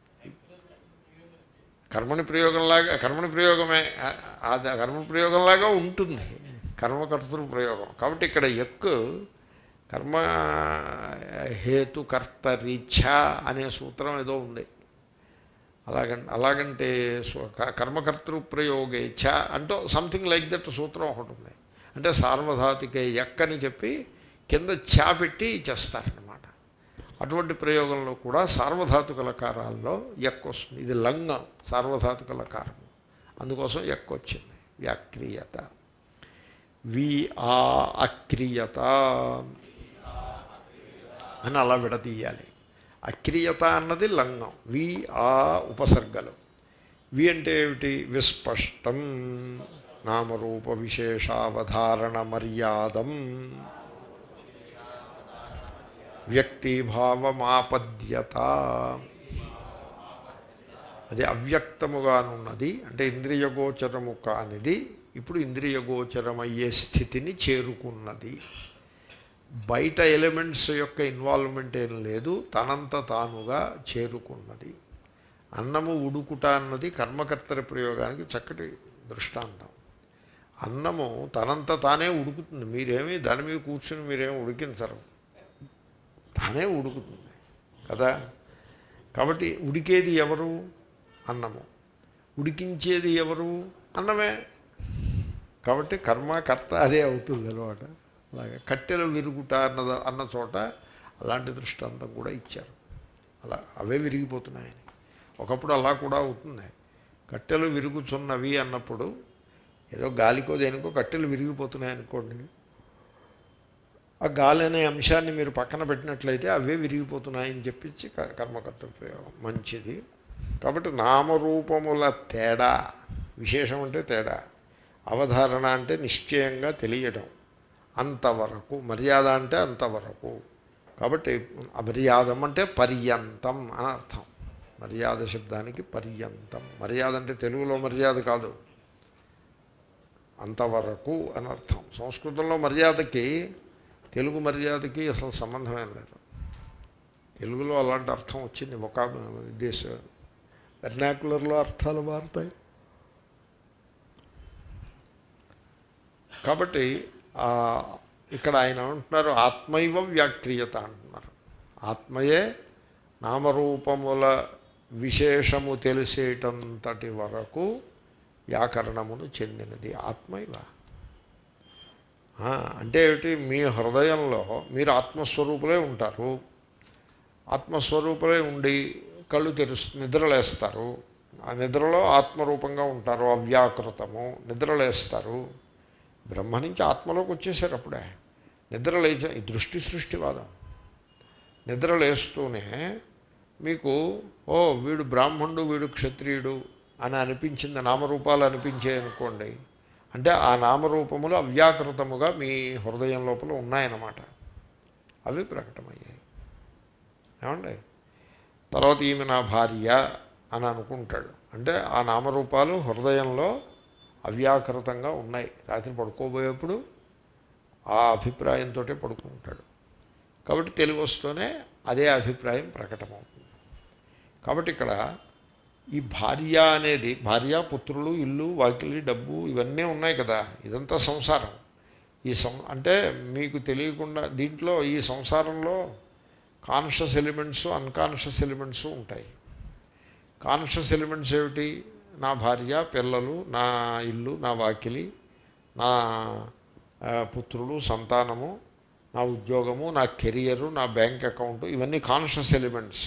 కర్మని ప్రయోగంలాగా కర్మని ప్రయోగమే అది కర్మ ప్రయోగంలాగా ఉంటుంది కర్మకర్తృ ప్రయోగం కాబట్టి ఇక్కడ ఎక్కు కర్మ హేతుకర్తరీచ్ఛ అనే సూత్రం ఏదో ఉంది అలాగం అలాగంటే కర్మకర్తృ ప్రయోగేచ్ఛ అంటూ సంథింగ్ లైక్ దట్ సూత్రం ఒకటి ఉంది అంటే సార్వధాతిక ఎక్కని చెప్పి కింద ఛా పెట్టి చేస్తారనమాట అటువంటి ప్రయోగంలో కూడా సార్వధాతుక లకారాల్లో ఎక్క వస్తుంది ఇది లంగం సార్వధాతుక లకారం అందుకోసం ఎక్క వచ్చింది వ్యాక్రియత వి ఆ అక్రియత అని అలా విడదీయాలి అక్రియత అన్నది లంగం వి ఆ ఉపసర్గలు వి అంటే ఏమిటి విస్పష్టం నామరూప విశేషావధారణ మర్యాదం వ్యక్తిభావమాపద్యత అది అవ్యక్తముగానున్నది అంటే ఇంద్రియగోచరము కానిది ఇప్పుడు ఇంద్రియగోచరమయ్యే స్థితిని చేరుకున్నది బయట ఎలిమెంట్స్ యొక్క ఇన్వాల్వ్మెంట్ ఏం లేదు తనంత తానుగా చేరుకున్నది అన్నము ఉడుకుట అన్నది కర్మకర్తరి ప్రయోగానికి చక్కటి దృష్టాంతం అన్నము తనంత తానే ఉడుకుతుంది మీరేమీ దాని మీద కూర్చుని మీరేమి ఉడికించరు తానే ఉడుకుతుంది కదా కాబట్టి ఉడికేది ఎవరు అన్నము ఉడికించేది ఎవరు అన్నమే కాబట్టి కర్మ కర్త అదే అవుతుంది అనమాట అలాగే కట్టెలు విరుగుట అన్నద అన్న చోట అలాంటి దృష్టాంతం కూడా ఇచ్చారు అలా అవే విరిగిపోతున్నాయని ఒకప్పుడు అలా కూడా అవుతుంది కట్టెలు విరుగుచున్నవి అన్నప్పుడు ఏదో గాలికో దేనికో కట్టెలు విరిగిపోతున్నాయి అనుకోండి ఆ గాలి అనే అంశాన్ని మీరు పక్కన పెట్టినట్లయితే అవే విరిగిపోతున్నాయని చెప్పించి క- కర్మకర్త ప్రయోగం మంచిది కాబట్టి నామరూపముల తేడా విశేషం అంటే తేడా అవధారణ అంటే నిశ్చయంగా తెలియడం అంతవరకు మర్యాద అంటే అంతవరకు కాబట్టి అమర్యాదం అంటే పర్యంతం అని అర్థం మర్యాద శబ్దానికి పర్యంతం మర్యాద అంటే తెలుగులో మర్యాద కాదు అంతవరకు అని అర్థం సంస్కృతంలో మర్యాదకి తెలుగు మర్యాదకి అసలు సంబంధమేం లేదు తెలుగులో అలాంటి అర్థం వచ్చింది ఒక దేశ వెర్నాకులర్లో అర్థాలు మారుతాయి కాబట్టి ఆ, ఇక్కడ ఆయన అంటున్నారు ఆత్మైవ వ్యాక్రియత అంటున్నారు ఆత్మయే నామరూపముల విశేషము తెలిసేటంతటి వరకు వ్యాకరణమును చెందినది ఆత్మైవ ఆ, అంటే ఏమిటి మీ హృదయంలో మీరు ఆత్మస్వరూపులే ఉంటారు ఆత్మస్వరూపులే ఉండి కళ్ళు తెరుస్తు నిద్రలేస్తారు ఆ నిద్రలో ఆత్మరూపంగా ఉంటారు అవ్యాకృతము నిద్రలేస్తారు బ్రహ్మ నుంచి ఆత్మలోకి వచ్చేసారు అప్పుడే నిద్ర లేచ ఈ దృష్టి సృష్టివాదం నిద్ర లేస్తూనే మీకు ఓ వీడు బ్రాహ్మణుడు వీడు క్షత్రియుడు అని అనిపించింది నామరూపాలు అనిపించాయి అనుకోండి అంటే ఆ నామరూపములు అవ్యాకృతముగా మీ హృదయం లోపల ఉన్నాయన్నమాట అవి ప్రకటమయ్యాయి ఏమండి తర్వాత ఈమె నా భార్య అని అనుకుంటాడు అంటే ఆ నామరూపాలు హృదయంలో అవ్యాకృతంగా ఉన్నాయి రాత్రి పడుకోబోయేప్పుడు ఆ అభిప్రాయంతో పడుకుంటాడు కాబట్టి తెలివి వస్తూనే అదే అభిప్రాయం ప్రకటమవుతుంది కాబట్టి ఇక్కడ ఈ భార్య అనేది భార్య పుత్రులు ఇల్లు వాకిలి డబ్బు ఇవన్నీ ఉన్నాయి కదా ఇదంతా సంసారం ఈ సం అంటే మీకు తెలియకుండా దీంట్లో ఈ సంసారంలో కాన్షియస్ ఎలిమెంట్స్ అన్కాన్షియస్ ఎలిమెంట్స్ ఉంటాయి కాన్షియస్ ఎలిమెంట్స్ ఏమిటి నా భార్య పిల్లలు నా ఇల్లు నా వాకిలి నా ఆ, పుత్రులు సంతానము నా ఉద్యోగము నా కెరియరు నా బ్యాంక్ అకౌంట్ ఇవన్నీ కాన్షియస్ ఎలిమెంట్స్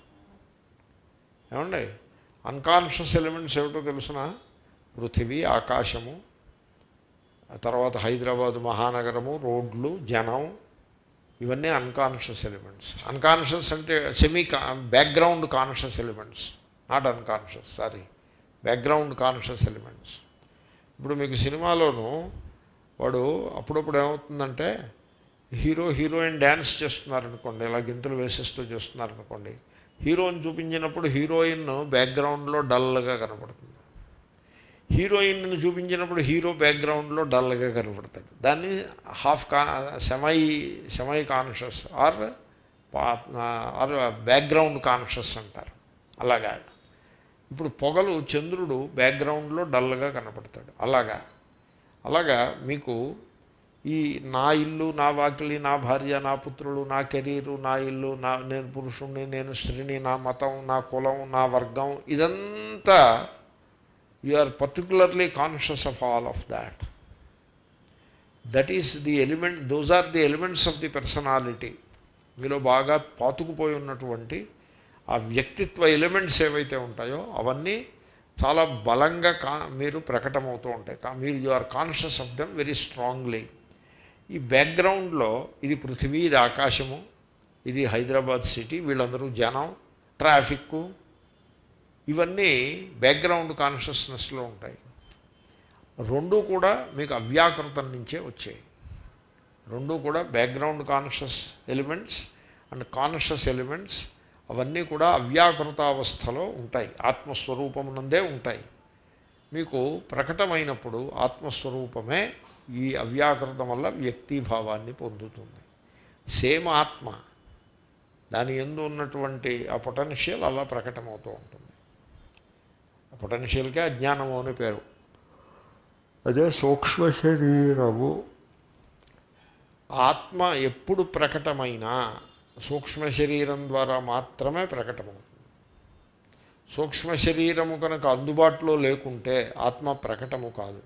ఏమండి అన్కాన్షియస్ ఎలిమెంట్స్ ఏమిటో తెలుసిన పృథివీ ఆకాశము ఆ తర్వాత హైదరాబాద్ మహానగరము రోడ్లు జనం ఇవన్నీ అన్కాన్షియస్ ఎలిమెంట్స్ అన్కాన్షియస్ అంటే semi background conscious elements not unconscious sorry background conscious elements ఇప్పుడు మీకు సినిమాలోను వాడు అప్పుడప్పుడు ఏమవుతుందంటే హీరో హీరోయిన్ డ్యాన్స్ చేస్తున్నారనుకోండి ఇలా గింతులు వేసేస్తూ చేస్తున్నారనుకోండి హీరోని చూపించినప్పుడు హీరోయిన్ బ్యాక్గ్రౌండ్లో డల్గా కనపడుతుంది హీరోయిన్ను చూపించినప్పుడు హీరో బ్యాక్గ్రౌండ్లో డల్గా కనపడతాడు దాన్ని హాఫ్ కా semi semi conscious or or background conscious అంటారు అలాగా ఇప్పుడు పొగలు చంద్రుడు బ్యాక్గ్రౌండ్లో డల్గా కనపడతాడు అలాగా అలాగా మీకు ఈ నా ఇల్లు నా వాకిలి నా భార్య నా పుత్రులు నా కెరీరు నా ఇల్లు నా నేను పురుషుణ్ణి నేను స్త్రీని నా మతం నా కులం నా వర్గం ఇదంతా you are particularly conscious of all of that that is the element those are the elements of the personality మీలో బాగా పాతుకుపోయి ఉన్నటువంటి ఆ వ్యక్తిత్వ ఎలిమెంట్స్ ఏవైతే ఉంటాయో అవన్నీ చాలా బలంగా కా మీరు ప్రకటమవుతూ ఉంటాయి కా- మీరు you are conscious of them very strongly ఈ బ్యాక్గ్రౌండ్లో ఇది పృథివీ ఇది ఆకాశము ఇది హైదరాబాద్ సిటీ వీళ్ళందరూ జనం ట్రాఫిక్ ఇవన్నీ బ్యాక్గ్రౌండ్ కాన్షియస్నెస్లో ఉంటాయి రెండు కూడా మీకు అవ్యాకృతం నుంచే వచ్చాయి రెండు కూడా background conscious elements and conscious elements అవన్నీ కూడా అవ్యాకృతావస్థలో ఉంటాయి ఆత్మస్వరూపమునందే ఉంటాయి మీకు ప్రకటమైనప్పుడు ఆత్మస్వరూపమే ఈ అవ్యాకృతం వల్ల వ్యక్తిభావాన్ని పొందుతుంది సేమ్ ఆత్మ దాని ఎందు ఉన్నటువంటి ఆ పొటెన్షియల్ అలా ప్రకటమవుతూ ఉంటుంది ఆ పొటెన్షియల్కే అజ్ఞానము అని పేరు అదే సూక్ష్మ శరీరము ఆత్మ ఎప్పుడు ప్రకటమైనా సూక్ష్మ శరీరం ద్వారా మాత్రమే ప్రకటమవుతుంది సూక్ష్మ శరీరము కనుక అందుబాటులో లేకుంటే ఆత్మ ప్రకటము కాదు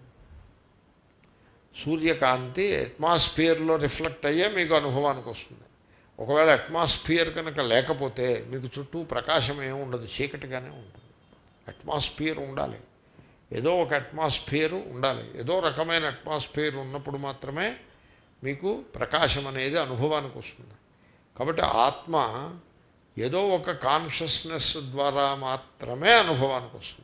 సూర్యకాంతి అట్మాస్ఫియర్లో రిఫ్లెక్ట్ అయ్యే మీకు అనుభవానికి వస్తుంది ఒకవేళ అట్మాస్ఫియర్ కనుక లేకపోతే మీకు చుట్టూ ప్రకాశం ఏమి ఉండదు చీకటిగానే ఉంటుంది అట్మాస్ఫియర్ ఉండాలి ఏదో ఒక అట్మాస్ఫియర్ ఉండాలి ఏదో రకమైన అట్మాస్ఫియర్ ఉన్నప్పుడు మాత్రమే మీకు ప్రకాశం అనేది అనుభవానికి వస్తుంది కాబట్టి ఆత్మ ఏదో ఒక కాన్షియస్నెస్ ద్వారా మాత్రమే అనుభవానికి వస్తుంది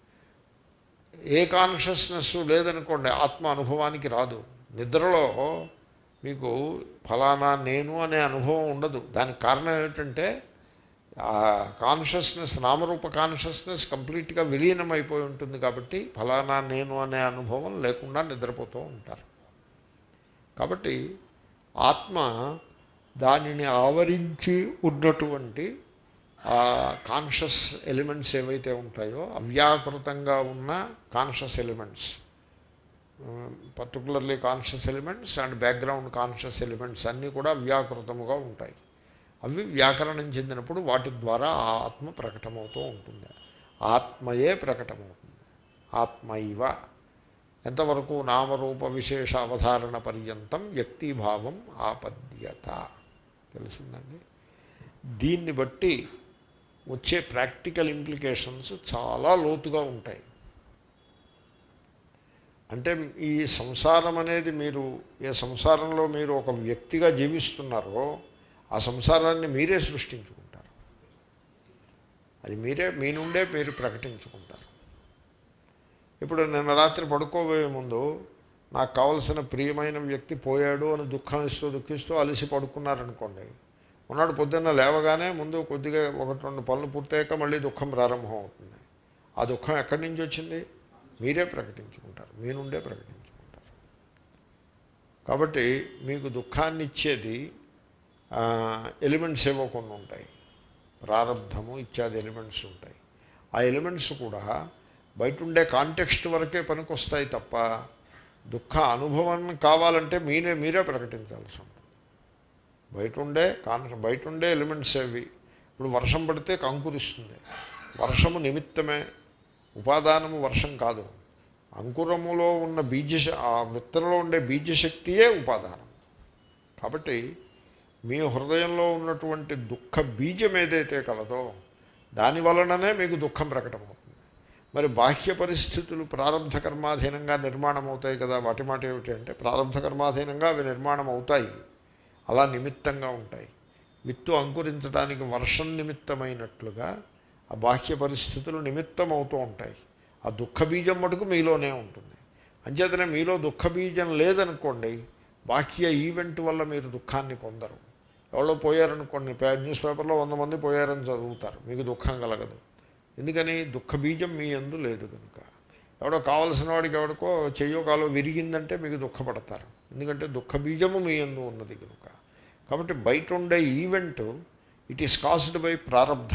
ఏ కాన్షియస్నెస్ లేదనుకోండి ఆత్మ అనుభవానికి రాదు నిద్రలో మీకు ఫలానా నేను అనే అనుభవం ఉండదు దానికి కారణం ఏమిటంటే ఆ కాన్షియస్నెస్ నామరూప కాన్షియస్నెస్ కంప్లీట్గా విలీనం అయిపోయి ఉంటుంది కాబట్టి ఫలానా నేను అనే అనుభవం లేకుండా నిద్రపోతూ ఉంటారు కాబట్టి ఆత్మ దానిని ఆవరించి ఉన్నటువంటి ఆ కాన్షియస్ ఎలిమెంట్స్ ఏవైతే ఉంటాయో అవ్యాకృతంగా ఉన్న conscious elements particularly conscious elements and background conscious elements అన్నీ కూడా వ్యాకృతముగా ఉంటాయి అవి వ్యాకరణం చెందినప్పుడు వాటి ద్వారా ఆ ఆత్మ ప్రకటమవుతూ ఉంటుంది ఆత్మయే ప్రకటమవుతుంది ఆత్మైవ ఎంతవరకు నామరూప విశేష అవధారణ పర్యంతం వ్యక్తిభావం ఆపద్యత తెలిసిందండి దీన్ని బట్టి వచ్చే ప్రాక్టికల్ ఇంప్లికేషన్స్ చాలా లోతుగా ఉంటాయి అంటే ఈ సంసారం అనేది మీరు ఏ సంసారంలో మీరు ఒక వ్యక్తిగా జీవిస్తున్నారో ఆ సంసారాన్ని మీరే సృష్టించుకుంటారు అది మీరే మీ నుండే మీరు ప్రకటించుకుంటారు ఇప్పుడు నిన్న రాత్రి పడుకోబోయే ముందు నాకు కావలసిన ప్రియమైన వ్యక్తి పోయాడు అని దుఃఖం ఇస్తూ దుఃఖిస్తూ అలసి పడుకున్నారనుకోండి ఉన్నాడు పొద్దున్న లేవగానే ముందు కొద్దిగా ఒకటి రెండు పనులు పూర్తయ్యాక మళ్ళీ దుఃఖం ప్రారంభం అవుతుంది ఆ దుఃఖం ఎక్కడి నుంచి వచ్చింది మీరే ప్రకటించుకుంటారు మీ నుండే ప్రకటించుకుంటారు కాబట్టి మీకు దుఃఖాన్ని ఇచ్చేది ఎలిమెంట్స్ ఏవో కొన్ని ఉంటాయి ప్రారంధము ఇత్యాది ఎలిమెంట్స్ ఉంటాయి ఆ ఎలిమెంట్స్ కూడా బయట ఉండే కాంటెక్స్ట్ వరకే పనికొస్తాయి తప్ప దుఃఖ అనుభవం కావాలంటే మీరే మీరే ప్రకటించాల్సి ఉంటుంది బయట ఉండే కాన్ బయట ఉండే ఎలిమెంట్స్ అవి ఇప్పుడు వర్షం పడితే కంకురిస్తుంది వర్షము నిమిత్తమే ఉపాదానము వర్షం కాదు అంకురములో ఉన్న బీజ ఆ విత్తనంలో ఉండే బీజశక్తియే ఉపాదానం కాబట్టి మీ హృదయంలో ఉన్నటువంటి దుఃఖ బీజం ఏదైతే కలదో దాని వలననే మీకు దుఃఖం ప్రకటమవుతుంది మరి బాహ్య పరిస్థితులు ప్రారంభ కర్మాధీనంగా నిర్మాణం అవుతాయి కదా వాటి మాట ఏమిటి అంటే ప్రారంభ కర్మాధీనంగా అవి నిర్మాణం అవుతాయి అలా నిమిత్తంగా ఉంటాయి విత్తు అంకురించడానికి వర్షం నిమిత్తమైనట్లుగా ఆ బాహ్య పరిస్థితులు నిమిత్తం అవుతూ ఉంటాయి ఆ దుఃఖ బీజం మటుకు మీలోనే ఉంటుంది అంచేతనే మీలో దుఃఖ బీజం లేదనుకోండి బాహ్య ఈవెంట్ వల్ల మీరు దుఃఖాన్ని పొందరు ఎవరో పోయారనుకోండి పే న్యూస్ పేపర్లో వంద మంది పోయారని చదువుతారు మీకు దుఃఖం కలగదు ఎందుకని దుఃఖ బీజం మీ ఎందు లేదు కనుక ఎవడో కావలసిన వాడికి ఎవడికో చెయ్యో కాలో విరిగిందంటే మీకు దుఃఖపడతారు ఎందుకంటే దుఃఖ బీజము మీ ఎందు ఉన్నది కనుక కాబట్టి బయట ఉండే event it is caused by ప్రారబ్ధ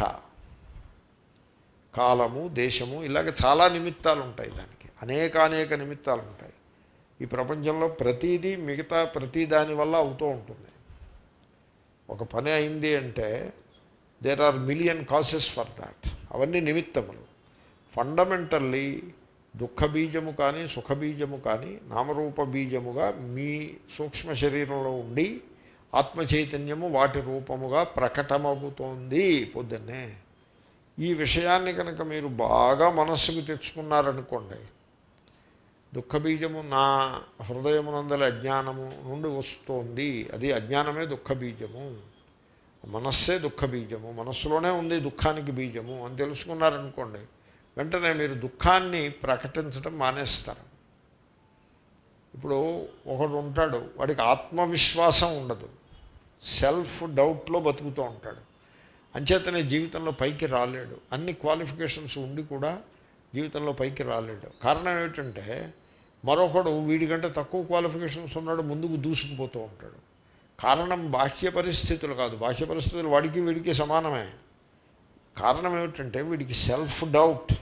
కాలము దేశము ఇలాగ చాలా నిమిత్తాలు ఉంటాయి దానికి అనేక అనేక నిమిత్తాలు ఉంటాయి ఈ ప్రపంచంలో ప్రతిదీ మిగతా ప్రతి దాని వల్ల అవుతూ ఉంటుంది ఒక పని అయింది అంటే there are million causes for that అవన్నీ నిమిత్తములు ఫండమెంటల్లీ దుఃఖ బీజము కానీ సుఖ బీజము కానీ నామరూప బీజముగా మీ సూక్ష్మ శరీరంలో ఉండి ఆత్మ చైతన్యము వాటి రూపముగా ప్రకటమవుతోంది పొద్దున్నే ఈ విషయాన్ని కనుక మీరు బాగా మనస్సుకు తెచ్చుకున్నారనుకోండి దుఃఖబీజము నా హృదయమునందల అజ్ఞానము నుండి వస్తోంది అది అజ్ఞానమే దుఃఖబీజము మనస్సే దుఃఖబీజము మనస్సులోనే ఉంది దుఃఖానికి బీజము అని తెలుసుకున్నారనుకోండి వెంటనే మీరు దుఃఖాన్ని ప్రకటించడం మానేస్తారు ఇప్పుడు ఒకడు ఉంటాడు వాడికి ఆత్మవిశ్వాసం ఉండదు సెల్ఫ్ డౌట్లో బతుకుతూ ఉంటాడు అంచేతనే జీవితంలో పైకి రాలేడు అన్ని క్వాలిఫికేషన్స్ ఉండి కూడా జీవితంలో పైకి రాలేడు కారణం ఏమిటంటే మరొకడు వీడికంటే తక్కువ క్వాలిఫికేషన్స్ ఉన్నాడు ముందుకు దూసుకుపోతూ ఉంటాడు కారణం బాహ్య పరిస్థితులు కాదు బాహ్య పరిస్థితులు వాడికి వీడికి సమానమే కారణం ఏమిటంటే వీడికి సెల్ఫ్ డౌట్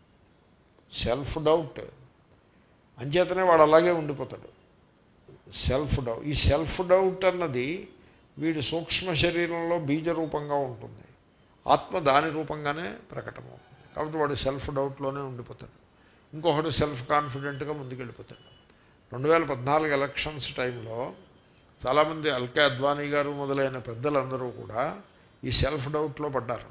సెల్ఫ్ డౌట్ అంచేతనే వాడు అలాగే ఉండిపోతాడు సెల్ఫ్ డౌట్ ఈ సెల్ఫ్ డౌట్ అన్నది వీడి సూక్ష్మ శరీరంలో బీజ రూపంగా ఉంటుంది ఆత్మ దాని రూపంగానే ప్రకటమవుతుంది కాబట్టి వాడు సెల్ఫ్ డౌట్లోనే ఉండిపోతాడు ఇంకొకటి సెల్ఫ్ కాన్ఫిడెంట్గా ముందుకెళ్ళిపోతాడు రెండు వేల పద్నాలుగు ఎలక్షన్స్ టైంలో చాలామంది అల్కే అద్వానీ గారు మొదలైన పెద్దలందరూ కూడా ఈ సెల్ఫ్ డౌట్లో పడ్డారు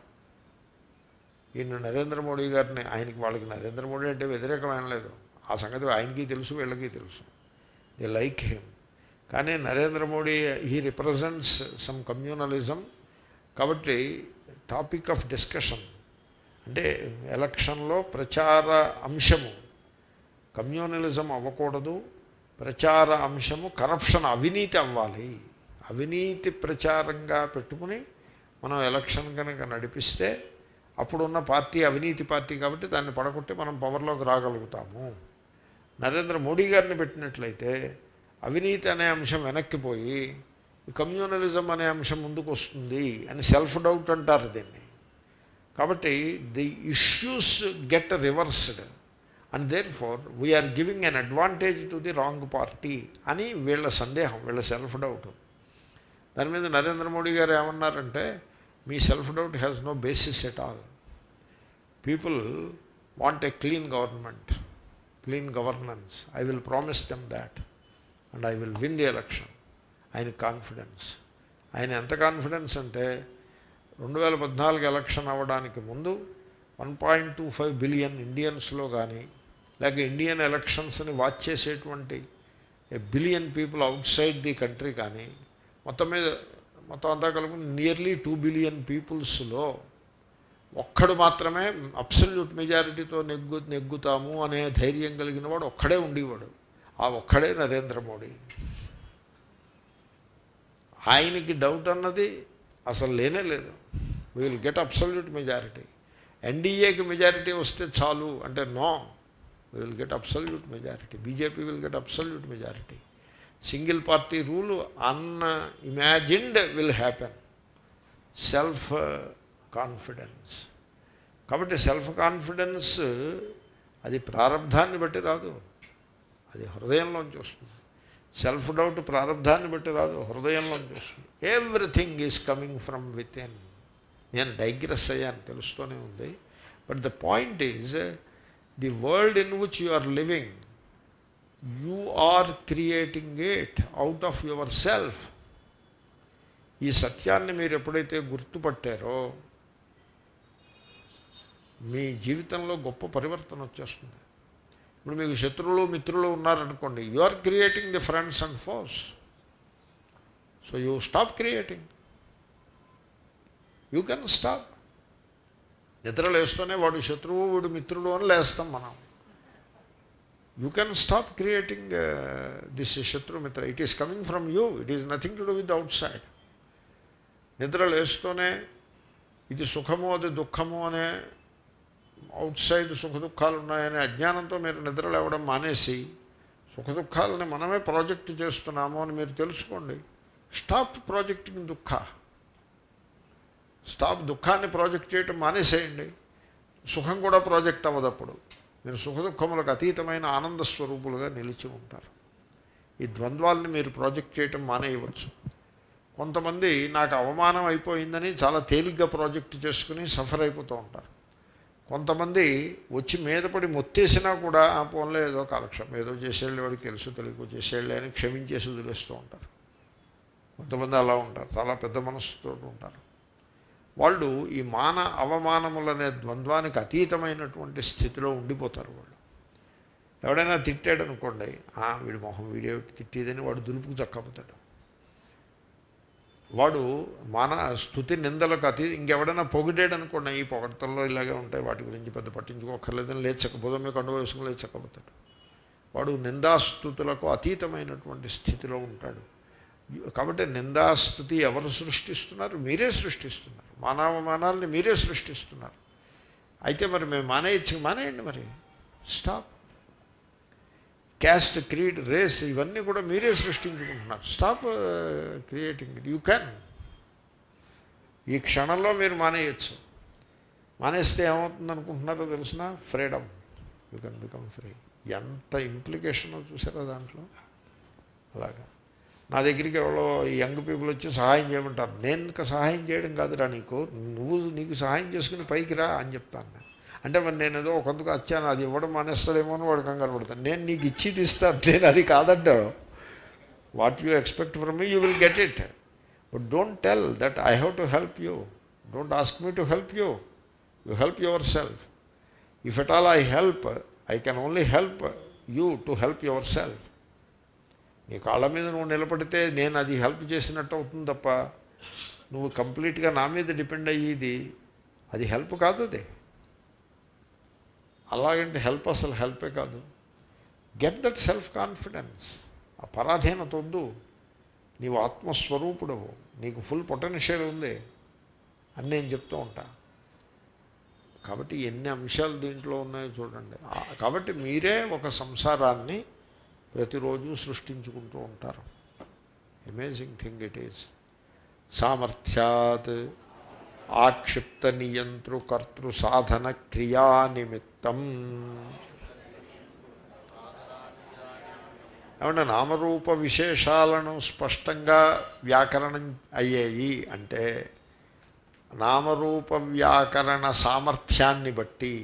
ఈయన నరేంద్ర మోడీ గారిని ఆయనకి వాళ్ళకి నరేంద్ర మోడీ అంటే వ్యతిరేకమైన లేదు ఆ సంగతి ఆయనకి తెలుసు వీళ్ళకి తెలుసు దే లైక్ హిమ్ కానీ Narendra Modi he represents some communalism కాబట్టి టాపిక్ ఆఫ్ డిస్కషన్ అంటే ఎలక్షన్లో ప్రచార అంశము కమ్యూనలిజం అవ్వకూడదు ప్రచార అంశము కరప్షన్ అవినీతి అవ్వాలి అవినీతి ప్రచారంగా పెట్టుకుని మనం ఎలక్షన్ కనుక నడిపిస్తే అప్పుడున్న పార్టీ అవినీతి పార్టీ కాబట్టి దాన్ని పడగొట్టి మనం పవర్లోకి రాగలుగుతాము నరేంద్ర మోడీ గారిని పెట్టినట్లయితే అవినీతి అనే అంశం వెనక్కిపోయి ఈ కమ్యూనలిజం అనే అంశం ముందుకు వస్తుంది అని సెల్ఫ్ డౌట్ అంటారు దీన్ని కాబట్టి the issues get reversed and therefore we are giving an advantage to the wrong party అని వీళ్ళ సందేహం వీళ్ళ సెల్ఫ్ డౌట్ దాని మీద నరేంద్ర మోడీ గారు ఏమన్నారంటే మీ self doubt has no basis at all people want a clean government clean governance I will promise them that and I will win the election ఆయన confidence ఆయన ఎంత కాన్ఫిడెన్స్ అంటే రెండు వేల పద్నాలుగు ఎలక్షన్ అవ్వడానికి ముందు one point two five billion ఇండియన్స్లో కానీ లేక ఇండియన్ ఎలక్షన్స్ని వాచ్ చేసేటువంటి a billion people outside the country కానీ మొత్తం మీద మొత్తం అంతా కలుపుకుని నియర్లీ టూ బిలియన్ పీపుల్స్లో ఒక్కడు మాత్రమే అబ్సల్యూట్ మెజారిటీతో నెగ్గు నెగ్గుతాము అనే ధైర్యం కలిగిన వాడు ఒక్కడే ఉండేవాడు ఆ ఒక్కడే నరేంద్ర మోడీ ఆయనకి డౌట్ అన్నది అసలు లేనే లేదు విల్ గెట్ అబ్సల్యూట్ మెజారిటీ ఎన్డీఏకి మెజారిటీ వస్తే చాలు అంటే no will get absolute majority BJP will get absolute majority single party rule unimagined will happen self confidence కాబట్టి సెల్ఫ్ కాన్ఫిడెన్స్ అది ప్రారంధాన్ని బట్టి రాదు అది హృదయంలోంచి వస్తుంది సెల్ఫ్ డౌట్ ప్రారంధాన్ని బట్టి రాదు హృదయంలోంచి వస్తుంది everything is coming from within నేను డైగ్రెస్ అయ్యాను తెలుస్తూనే ఉంది but the point is the world in which you are living you are creating it out of yourself ఈ సత్యాన్ని మీరు ఎప్పుడైతే గుర్తుపట్టారో మీ జీవితంలో గొప్ప పరివర్తన వచ్చేస్తుంది ఇప్పుడు మీకు శత్రువులు మిత్రులు ఉన్నారనుకోండి you are creating the friends and foes so you stop creating you can stop నిద్ర లేస్తూనే వాడు శత్రువు వీడు మిత్రుడు అని లేస్తాం మనం you can stop creating this శత్రుమిత్ర it is coming from you it is nothing to do with outside నిద్ర లేస్తూనే ఇది సుఖము అది దుఃఖము అనే అవుట్ సైడ్ సుఖ దుఃఖాలు ఉన్నాయనే అజ్ఞానంతో మీరు నిద్ర లేవడం మానేసి సుఖ దుఃఖాలని మనమే ప్రాజెక్ట్ చేస్తున్నాము అని మీరు తెలుసుకోండి స్టాప్ ప్రాజెక్టింగ్ దుఃఖ స్టాప్ దుఃఖాన్ని ప్రాజెక్ట్ చేయటం మానేసేయండి సుఖం కూడా ప్రాజెక్ట్ అవ్వదప్పుడు మీరు సుఖ దుఃఖములకు అతీతమైన ఆనంద స్వరూపులుగా నిలిచి ఉంటారు ఈ ద్వంద్వాలని మీరు ప్రాజెక్ట్ చేయటం మానేయవచ్చు కొంతమంది నాకు అవమానం అయిపోయిందని చాలా తేలిగ్గా ప్రాజెక్ట్ చేసుకుని సఫర్ అయిపోతూ ఉంటారు కొంతమంది వచ్చి మీద పడి మొత్తేసినా కూడా ఆ పోన్లే ఏదో కాలక్షేపం ఏదో చేసేళ్ళే వాడికి తెలుసు తెలుగు చేసేళ్ళే అని క్షమించేసి వదిలేస్తూ ఉంటారు కొంతమంది అలా ఉంటారు చాలా పెద్ద మనస్సుతో ఉంటారు వాళ్ళు ఈ మాన అవమానములనే ద్వంద్వానికి అతీతమైనటువంటి స్థితిలో ఉండిపోతారు వాళ్ళు ఎవడైనా తిట్టాడు అనుకోండి "ఆ, వీడి మొహం వీడియో తిట్టేదని వాడు దులుపుకు చక్కపోతాడు వాడు మాన స్థుతి నిందలకు అతి ఇంకెవడైనా పొగిడాడు అనుకోండి ఈ పొగడతల్లో ఇలాగే ఉంటాయి వాటి గురించి పెద్ద పట్టించుకోకర్లేదని లేచక బుధం మీద కండు వేసుకుని లేచకపోతాడు వాడు నిందాస్తుతులకు అతీతమైనటువంటి స్థితిలో ఉంటాడు కాబట్టి నిందాస్తుతి ఎవరు సృష్టిస్తున్నారు మీరే సృష్టిస్తున్నారు మానవమానాల్ని మీరే సృష్టిస్తున్నారు అయితే మరి మేము మానేయచ్చు మానేయండి మరి స్టాప్ క్యాస్ట్ క్రీడ్ రేస్ ఇవన్నీ కూడా మీరే సృష్టించుకుంటున్నారు stop creating it you can ఈ క్షణంలో మీరు మానేయచ్చు మానేస్తే ఏమవుతుంది అనుకుంటున్నారో తెలిసిన freedom you can become free ఎంత ఇంప్లికేషన్ చూసారా దాంట్లో అలాగా నా దగ్గరికి ఎవరో యంగ్ పీపుల్ వచ్చి సహాయం చేయమంటారు నేను ఇంకా సహాయం చేయడం కాదురా నీకు నువ్వు నీకు సహాయం చేసుకుని పైకి రా అని చెప్తాను నేను అంటే మరి నేను ఏదో కొంతకు వచ్చాను అది ఇవ్వడం మానేస్తాడేమో అని వాడు కంగారు పడతాను నేను నీకు ఇచ్చి తీస్తాను నేను అది కాదంటాను what you expect from me you will get it but don't tell that I have to help you don't ask me to help you you help yourself if at all I help I can only help you to help yourself నీ కాళ్ళ మీద నువ్వు నిలబడితే నేను అది help చేసినట్టు అవుతుంది తప్ప నువ్వు కంప్లీట్గా నా మీద డిపెండ్ అయ్యేది అది హెల్ప్ కాదు అది అలాగంటే హెల్ప్ అసలు హెల్పే కాదు గెట్ దట్ సెల్ఫ్ కాన్ఫిడెన్స్ ఆ పరాధీనత వద్దు నీవు ఆత్మస్వరూపుడవు నీకు ఫుల్ పొటెన్షియల్ ఉంది అని నేను చెప్తూ ఉంటా కాబట్టి ఎన్ని అంశాలు దీంట్లో ఉన్నాయో చూడండి ఆ- కాబట్టి మీరే ఒక సంసారాన్ని ప్రతిరోజు సృష్టించుకుంటూ ఉంటారు అమేజింగ్ థింగ్ ఇట్ ఈజ్ సామర్థ్యాత్ ఆక్షిప్త నియంతృ కర్తృ సాధన క్రియా నిమిత్తం ఏమంటే నామరూప విశేషాలను స్పష్టంగా వ్యాకరణం అయ్యాయి అంటే నామరూప వ్యాకరణ సామర్థ్యాన్ని బట్టి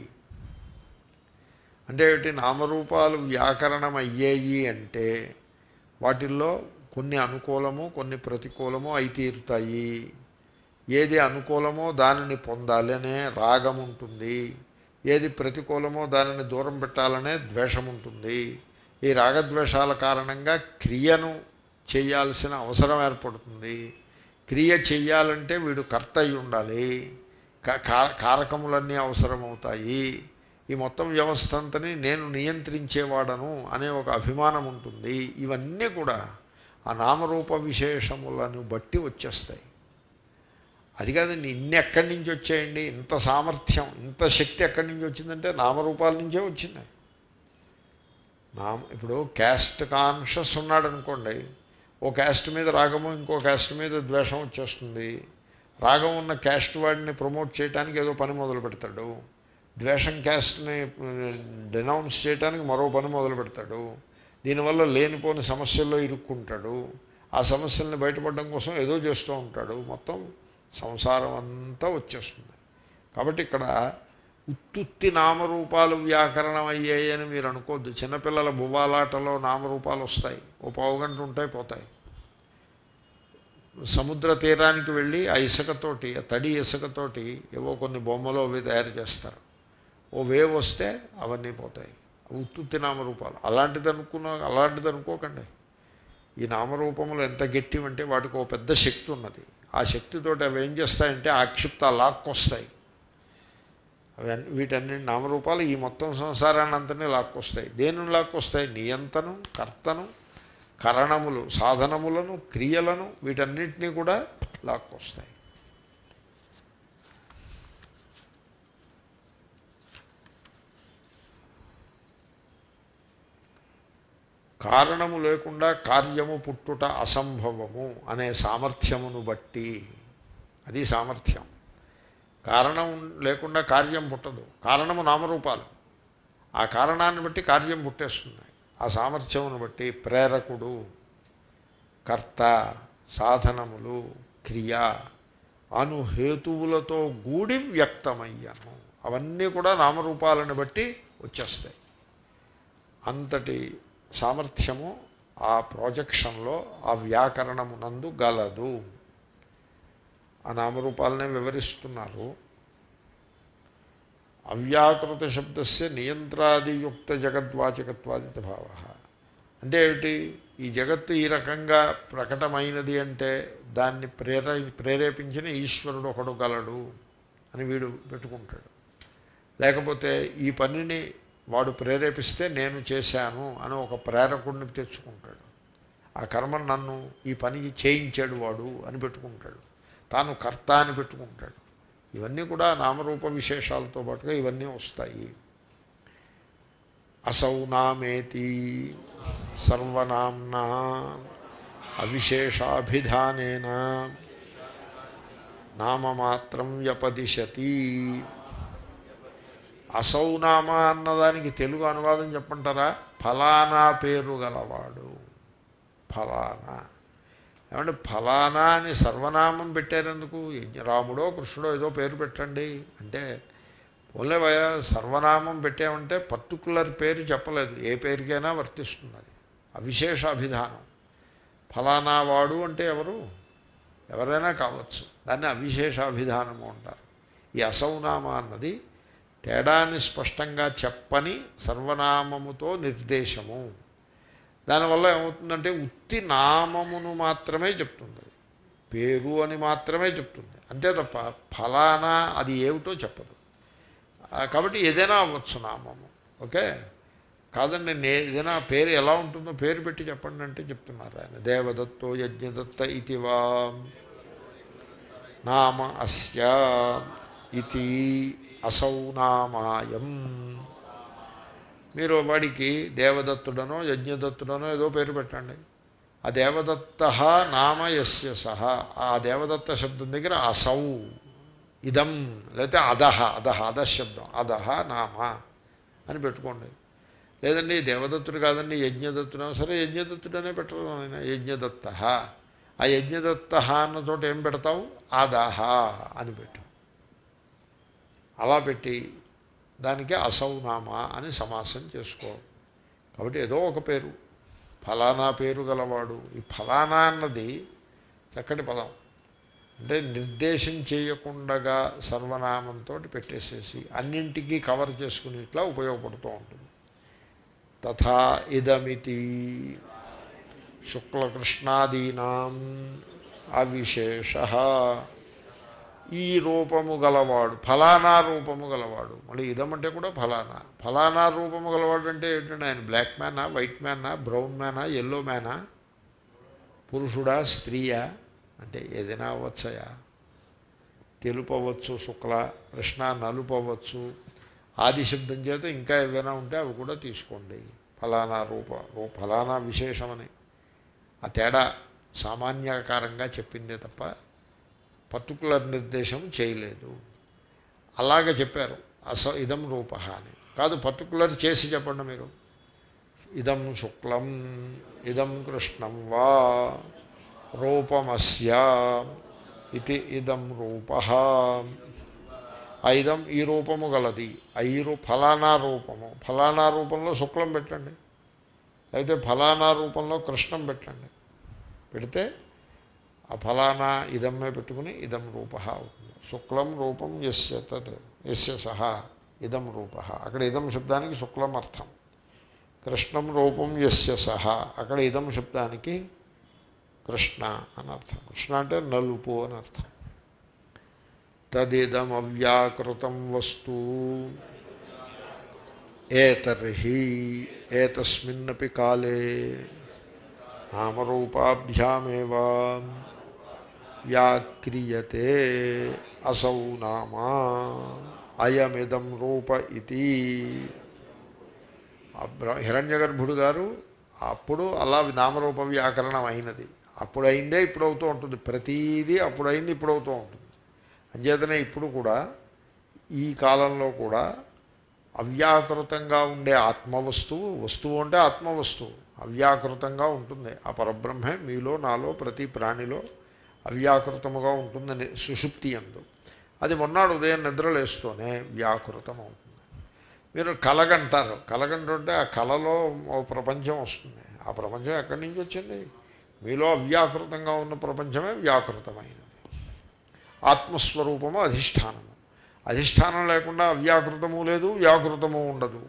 అంటే ఏమిటి నామరూపాలు వ్యాకరణం అయ్యేయి అంటే వాటిల్లో కొన్ని అనుకూలము కొన్ని ప్రతికూలము అయి తీరుతాయి ఏది అనుకూలమో దానిని పొందాలి అనే రాగం ఉంటుంది ఏది ప్రతికూలమో దానిని దూరం పెట్టాలనే ద్వేషం ఉంటుంది ఈ రాగద్వేషాల కారణంగా క్రియను చేయాల్సిన అవసరం ఏర్పడుతుంది క్రియ చెయ్యాలంటే వీడు కర్త అయి ఉండాలి కా- కా- కారకములన్నీ అవసరమవుతాయి ఈ మొత్తం వ్యవస్థ అంతని నేను నియంత్రించేవాడను అనే ఒక అభిమానం ఉంటుంది ఇవన్నీ కూడా ఆ నామరూప విశేషములను బట్టి వచ్చేస్తాయి అది కాదండి ఇన్ని ఎక్కడి నుంచి వచ్చాయండి ఇంత సామర్థ్యం ఇంత శక్తి ఎక్కడి నుంచి వచ్చిందంటే నామరూపాల నుంచే వచ్చింది నామ ఇప్పుడు క్యాస్ట్ కాన్షియస్ ఉన్నాడు అనుకోండి ఓ క్యాస్ట్ మీద రాగము ఇంకో క్యాస్ట్ మీద ద్వేషం వచ్చేస్తుంది రాగం ఉన్న క్యాస్ట్ వాడిని ప్రమోట్ చేయడానికి ఏదో పని మొదలు పెడతాడు ద్వేషం క్యాస్ట్ని డినౌన్స్ చేయడానికి మరో పని మొదలు పెడతాడు దీనివల్ల లేనిపోని సమస్యల్లో ఇరుక్కుంటాడు ఆ సమస్యల్ని బయటపడడం కోసం ఏదో చేస్తూ ఉంటాడు మొత్తం సంసారం అంతా వచ్చేస్తుంది కాబట్టి ఇక్కడ ఉత్తుత్తి నామరూపాలు వ్యాకరణం అయ్యాయి అని మీరు అనుకోవద్దు చిన్నపిల్లల బువ్వాలాటలో నామరూపాలు వస్తాయి ఓ పావు గంట ఉంటాయి పోతాయి సముద్ర తీరానికి వెళ్ళి ఆ ఇసుకతోటి ఆ తడి ఇసుకతోటి ఏవో కొన్ని బొమ్మలు అవి తయారు చేస్తారు ఓ వేవ్ వస్తే అవన్నీ పోతాయి ఉత్తుత్తి నామరూపాలు అలాంటిది అనుకున్న అలాంటిది అనుకోకండి ఈ నామరూపములు ఎంత గట్టివంటే వాటికి ఓ పెద్ద శక్తి ఉన్నది ఆ శక్తితోటి అవి ఏం చేస్తాయంటే ఆక్షిప్త లాక్కొస్తాయి అవి అన్ని- వీటన్ని నామరూపాలు ఈ మొత్తం సంసారాన్ని అంతనే లాక్కొస్తాయి దేనిని లాక్కొస్తాయి నియంతను కర్తను కరణములు సాధనములను క్రియలను వీటన్నిటినీ కూడా లాక్కొస్తాయి కారణము లేకుండా కార్యము పుట్టుట అసంభవము అనే సామర్థ్యమును బట్టి అది సామర్థ్యం కారణం లేకుండా కార్యం పుట్టదు కారణము నామరూపాలు ఆ కారణాన్ని బట్టి కార్యం పుట్టేస్తుంది ఆ సామర్థ్యమును బట్టి ప్రేరకుడు కర్త సాధనములు క్రియ అను హేతువులతో గూడి వ్యక్తమయ్యాను అవన్నీ కూడా నామరూపాలను బట్టి వచ్చేస్తాయి అంతటి సామర్థ్యము ఆ ప్రాజెక్షన్లో ఆ వ్యాకరణమునందు గలదు ఆ నామరూపాలనే వివరిస్తున్నారు అవ్యాకృత శబ్దస్య నియంత్రాదియుక్త జగద్వాచకత్వాదిత భావ అంటే ఏమిటి ఈ జగత్తు ఈ రకంగా ప్రకటమైనది అంటే దాన్ని ప్రేర ప్రేరేపించిన ఈశ్వరుడు ఒకడు గలడు అని వీడు పెట్టుకుంటాడు లేకపోతే ఈ పనిని వాడు ప్రేరేపిస్తే నేను చేశాను అని ఒక ప్రేరకుడిని తెచ్చుకుంటాడు ఆ కర్మ నన్ను ఈ పని చేయించాడు వాడు అని పెట్టుకుంటాడు తాను కర్త అని పెట్టుకుంటాడు ఇవన్నీ కూడా నామరూప విశేషాలతో పాటుగా ఇవన్నీ వస్తాయి అసౌ నామేతి సర్వనాంనా అవిశేషాభిధానేన నామమాత్రం వ్యపదిశతి అసౌ నామ అన్నదానికి తెలుగు అనువాదం చెప్పంటారా ఫలానా పేరు గలవాడు ఫలానా ఏమంటే ఫలానా అని సర్వనామం పెట్టారెందుకు రాముడో కృష్ణుడో ఏదో పేరు పెట్టండి అంటే ఓన్లే వయ సర్వనామం పెట్టామంటే పర్టికులర్ పేరు చెప్పలేదు ఏ పేరుకైనా వర్తిస్తుంది అది అవిశేష అభిధానం ఫలానా వాడు అంటే ఎవరు ఎవరైనా కావచ్చు దాన్ని అవిశేష అభిధానము అంటారు ఈ అసౌనామ అన్నది తేడాన్ని స్పష్టంగా చెప్పని సర్వనామముతో నిర్దేశము దానివల్ల ఏమవుతుందంటే ఉత్తి నామమును మాత్రమే చెప్తుంది అది. పేరు అని మాత్రమే చెప్తుంది అంతే తప్ప ఫలానా అది ఏమిటో చెప్పదు ఆ, కాబట్టి ఏదైనా అవ్వచ్చు నామము ఓకే కాదండి నే ఏదైనా పేరు ఎలా ఉంటుందో పేరు పెట్టి చెప్పండి అంటే చెప్తున్నారు ఆయన దేవదత్తో యజ్ఞదత్త ఇతివా నామ అస్య ఇది అసౌ నామాయం మీరు వాడికి దేవదత్తుడనో యజ్ఞదత్తుడనో ఏదో పేరు పెట్టండి ఆ దేవదత్త నామ యస్య సహ ఆ దేవదత్త శబ్దం దగ్గర అసౌ ఇదం లేకపోతే అదహ అదహ అధ శబ్దం అదహ నామ అని పెట్టుకోండి లేదండి దేవదత్తుడు కాదండి యజ్ఞదత్తుడు సరే యజ్ఞదత్తుడనే పెట్టడం ఆయన యజ్ఞదత్త ఆ యజ్ఞదత్త అన్న చోట ఏం పెడతావు అదహ అని పెట్టు అలా పెట్టి దానికి అసౌనామ అని సమాసం చేసుకో కాబట్టి ఏదో ఒక పేరు ఫలానా పేరు గలవాడు ఈ ఫలానా అన్నది చక్కటి పదం అంటే నిర్దేశం చేయకుండగా సర్వనామంతో పెట్టేసేసి అన్నింటికీ కవర్ చేసుకుని ఇట్లా ఉపయోగపడుతూ ఉంటుంది తథా ఇదమితి శుక్లకృష్ణాదీనాం అవిశేష ఈ రూపము గలవాడు ఫలానా రూపము గలవాడు మళ్ళీ ఇదమంటే కూడా ఫలానా ఫలానా రూపము గలవాడు అంటే ఏంటంటే ఆయన బ్లాక్ మ్యానా వైట్ మ్యానా బ్రౌన్ మ్యానా ఎల్లో మ్యానా పురుషుడా స్త్రీయా అంటే ఏదైనా అవ్వచ్చయా తెలుపు అవ్వచ్చు శుక్ల కృష్ణ నలుపు అవ్వచ్చు ఆది శబ్దం చేత ఇంకా ఏవైనా ఉంటే అవి కూడా తీసుకోండి ఫలానా రూప రూ- ఫలానా విశేషమని ఆ తేడా సామాన్యాకారంగా చెప్పిందే తప్ప పర్టికులర్ నిర్దేశం చేయలేదు అలాగ చెప్పారు అస ఇదం రూప అని కాదు పర్టికులర్ చేసి చెప్పండి మీరు ఇదం శుక్లం ఇదం కృష్ణం వా రూపమస్య ఇది ఇదం రూప ఐదం ఈ రూపము గలది ఐ రూ ఫలానా రూపము ఫలానా రూపంలో శుక్లం పెట్టండి అయితే ఫలానా రూపంలో కృష్ణం పెట్టండి పెడితే ఆ ఫలానా ఇదమ్మే పెట్టుకుని ఇదం రూప అవుతుంది శుక్లం రూపం యస్య తత్ యస్య సహా ఇదం రూప అక్కడ ఇదం శబ్దానికి శుక్లం అర్థం కృష్ణం రూపం యస్య సహా అక్కడ ఇదం శబ్దానికి కృష్ణ అని అర్థం కృష్ణ అంటే నలుపు అని అర్థం తదిదం అవ్యాకృతం వస్తు ఏతర్హి ఏతస్మిన్నపి కాలే నామరూపాభ్యామేవ వ్యాక్రియతే అసౌ నామా అయమిదం రూప ఇది హిరణ్య గర్భుడు గారు అప్పుడు అలా నామరూప వ్యాకరణం అయినది అప్పుడు అయిందే ఇప్పుడు అవుతూ ఉంటుంది ప్రతీదీ అప్పుడు అయింది ఇప్పుడు అవుతూ ఉంటుంది అంచేతనే ఇప్పుడు కూడా ఈ కాలంలో కూడా అవ్యాకృతంగా ఉండే ఆత్మవస్తువు వస్తువు అంటే ఆత్మవస్తువు అవ్యాకృతంగా ఉంటుంది ఆ పరబ్రహ్మే మీలో నాలో ప్రతి ప్రాణిలో అవ్యాకృతముగా ఉంటుందని సుషుప్తి ఎందు అది మొన్నాడు ఉదయం నిద్రలేస్తూనే వ్యాకృతం అవుతుంది మీరు కలగంటారు కలగంటుంటే ఆ కళలో ఓ ప్రపంచం వస్తుంది ఆ ప్రపంచం ఎక్కడి నుంచి వచ్చింది మీలో అవ్యాకృతంగా ఉన్న ప్రపంచమే వ్యాకృతమైనది ఆత్మస్వరూపము అధిష్టానము అధిష్టానం లేకుండా అవ్యాకృతము లేదు వ్యాకృతము ఉండదు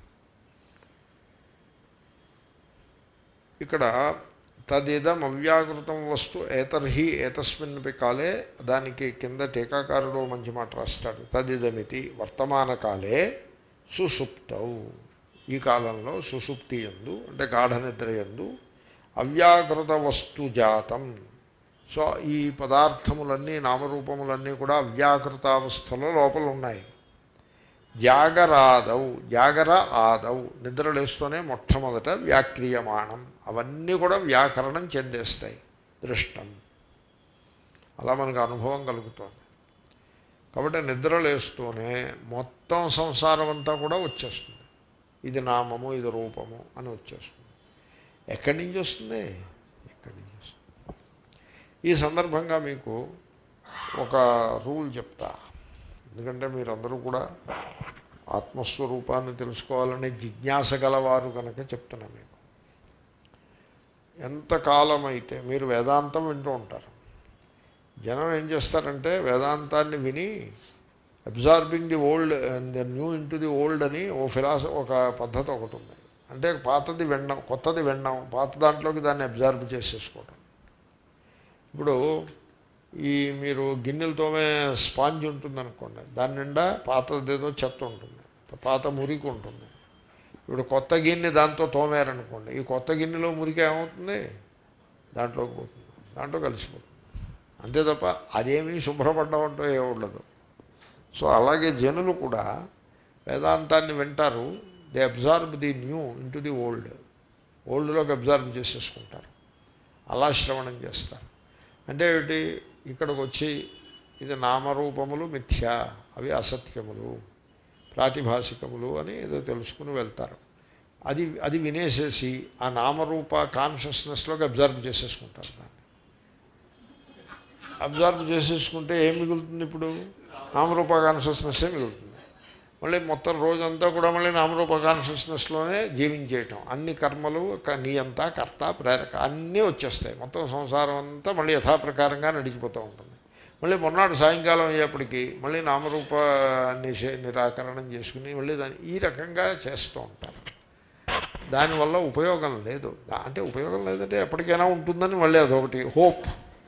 ఇక్కడ తదిదం అవ్యాకృతం వస్తు ఏతర్హి ఏతస్మిన్పి కాలే దానికి కింద టీకాకారుడు మంచి మాట రాస్తాడు తదిదమితి వర్తమాన కాలే సుషుప్తౌ ఈ కాలంలో సుషుప్తి ఎందు అంటే గాఢ నిద్ర ఎందు అవ్యాకృత వస్తు జాతం సో ఈ పదార్థములన్నీ నామరూపములన్నీ కూడా అవ్యాకృతావస్థలో లోపల ఉన్నాయి జాగరాదౌ జాగర ఆదౌ నిద్రలేస్తూనే మొట్టమొదట వ్యాక్రియమాణం అవన్నీ కూడా వ్యాకరణం చెందేస్తాయి దృష్టం అలా మనకు అనుభవం కలుగుతుంది కాబట్టి నిద్రలేస్తూనే మొత్తం సంసారం అంతా కూడా వచ్చేస్తుంది ఇది నామము ఇది రూపము అని వచ్చేస్తుంది ఎక్కడి నుంచి వస్తుంది ఎక్కడి నుంచి వస్తుంది ఈ సందర్భంగా మీకు ఒక రూల్ చెప్తా ఎందుకంటే మీరందరూ కూడా ఆత్మస్వరూపాన్ని తెలుసుకోవాలనే జిజ్ఞాస గలవారు కనుక చెప్తున్నా మీకు ఎంతకాలం అయితే మీరు వేదాంతం వింటూ ఉంటారు జనం ఏం చేస్తారంటే వేదాంతాన్ని విని absorbing the old and the new into the old అని ఓ ఫిలాస ఒక పద్ధతి ఒకటి ఉంది అంటే పాతది వినడం కొత్తది వినడం పాత దాంట్లోకి దాన్ని అబ్జార్బ్ చేసేసుకోవడం ఇప్పుడు ఈ మీరు గిన్నెలతోమే స్పాంజ్ ఉంటుంది అనుకోండి దాని నిండా పాతదేదో చెత్త ఉంటుంది పాత మురికి ఉంటుంది ఇప్పుడు కొత్త గిన్నె దాంతో తోమారనుకోండి ఈ కొత్త గిన్నెలో మురికి ఏమవుతుంది దాంట్లోకి పోతుంది దాంట్లో కలిసిపోతుంది అంతే తప్ప అదేమీ శుభ్రపడ్డమంటూ ఏ ఉండదు సో అలాగే జనులు కూడా వేదాంతాన్ని వింటారు they absorb the new into the old ఓల్డ్లోకి అబ్జార్బ్ చేసేసుకుంటారు అలా శ్రవణం చేస్తారు అంటే ఏమిటి ఇక్కడికి వచ్చి ఇది నామరూపములు మిథ్య అవి అసత్యములు ప్రాతిభాసికములు అని ఏదో తెలుసుకుని వెళ్తారు అది అది వినేసేసి ఆ నామరూప కాన్షియస్నెస్లోకి అబ్జర్వ్ చేసేసుకుంటారు దాన్ని అబ్జర్వ్ చేసేసుకుంటే ఏం మిగులుతుంది ఇప్పుడు నామరూప కాన్షియస్నెస్సే మిగులుతుంది మళ్ళీ మొత్తం రోజంతా కూడా మళ్ళీ నామరూప కాన్షియస్నెస్లోనే జీవించేయటం అన్ని కర్మలు క- నియంత కర్త ప్రేరక అన్నీ వచ్చేస్తాయి మొత్తం సంసారం అంతా మళ్ళీ యథాప్రకారంగా నడిచిపోతూ ఉంటుంది మళ్ళీ మొన్నటి సాయంకాలం అయ్యేప్పటికీ మళ్ళీ నామరూప నిషే నిరాకరణం చేసుకుని మళ్ళీ దాన్ని ఈ రకంగా చేస్తూ ఉంటారు దానివల్ల ఉపయోగం లేదు దా- అంటే ఉపయోగం లేదంటే ఎప్పటికైనా ఉంటుందని మళ్ళీ అదొకటి హోప్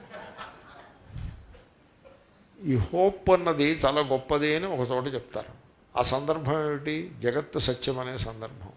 ఈ హోప్ అన్నది చాలా గొప్పది అని ఒక చోట చెప్తారు ఆ సందర్భం ఏమిటి జగత్తు సత్యం అనే సందర్భం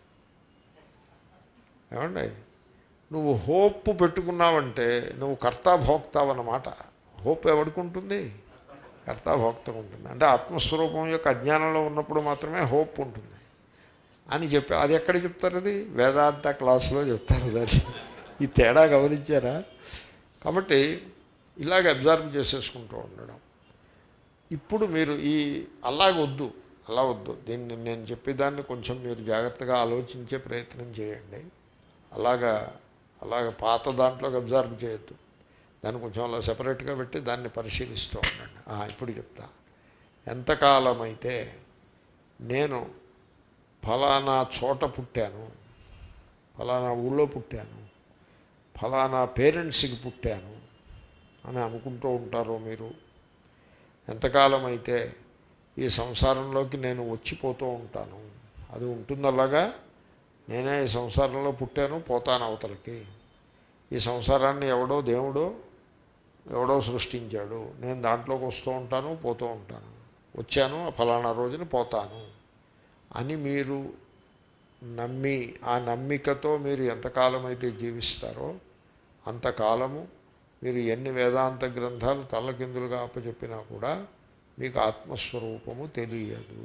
ఏమండి నువ్వు హోప్ పెట్టుకున్నావంటే నువ్వు కర్తాభోక్తావు అన్నమాట హోప్ ఎవరికి ఉంటుంది కర్తాభోక్తకు ఉంటుంది అంటే ఆత్మస్వరూపం యొక్క అజ్ఞానంలో ఉన్నప్పుడు మాత్రమే హోప్ ఉంటుంది అని చెప్పి అది ఎక్కడ చెప్తారు అది వేదాంత క్లాసులో చెప్తారు దాన్ని ఈ తేడా గమనించారా కాబట్టి ఇలాగ అబ్జర్వ్ చేసేసుకుంటూ ఉండడం ఇప్పుడు మీరు ఈ అలాగొద్దు అలా వద్దు దీన్ని నేను చెప్పేదాన్ని కొంచెం మీరు జాగ్రత్తగా ఆలోచించే ప్రయత్నం చేయండి అలాగా అలాగ పాత దాంట్లోకి అబ్జర్వ్ చేయొద్దు దాన్ని కొంచెం అలా సెపరేట్గా పెట్టి దాన్ని పరిశీలిస్తూ ఉండండి ఆ, ఇప్పుడు చెప్తా ఎంతకాలం అయితే నేను ఫలానా చోట పుట్టాను ఫలానా ఊళ్ళో పుట్టాను ఫలానా పేరెంట్స్కి పుట్టాను అని అనుకుంటూ ఉంటారో మీరు ఎంతకాలం అయితే ఈ సంసారంలోకి నేను వచ్చిపోతూ ఉంటాను అది ఉంటుంది అలాగా నేనే ఈ సంసారంలో పుట్టాను పోతాను అవతలకి ఈ సంసారాన్ని ఎవడో దేవుడో ఎవడో సృష్టించాడు నేను దాంట్లోకి వస్తూ ఉంటాను పోతూ ఉంటాను వచ్చాను ఆ ఫలానా రోజున పోతాను అని మీరు నమ్మి ఆ నమ్మికతో మీరు ఎంతకాలం అయితే జీవిస్తారో అంతకాలము మీరు ఎన్ని వేదాంత గ్రంథాలు తల్లకిందులుగా అప్పచెప్పినా కూడా మీకు ఆత్మస్వరూపము తెలియదు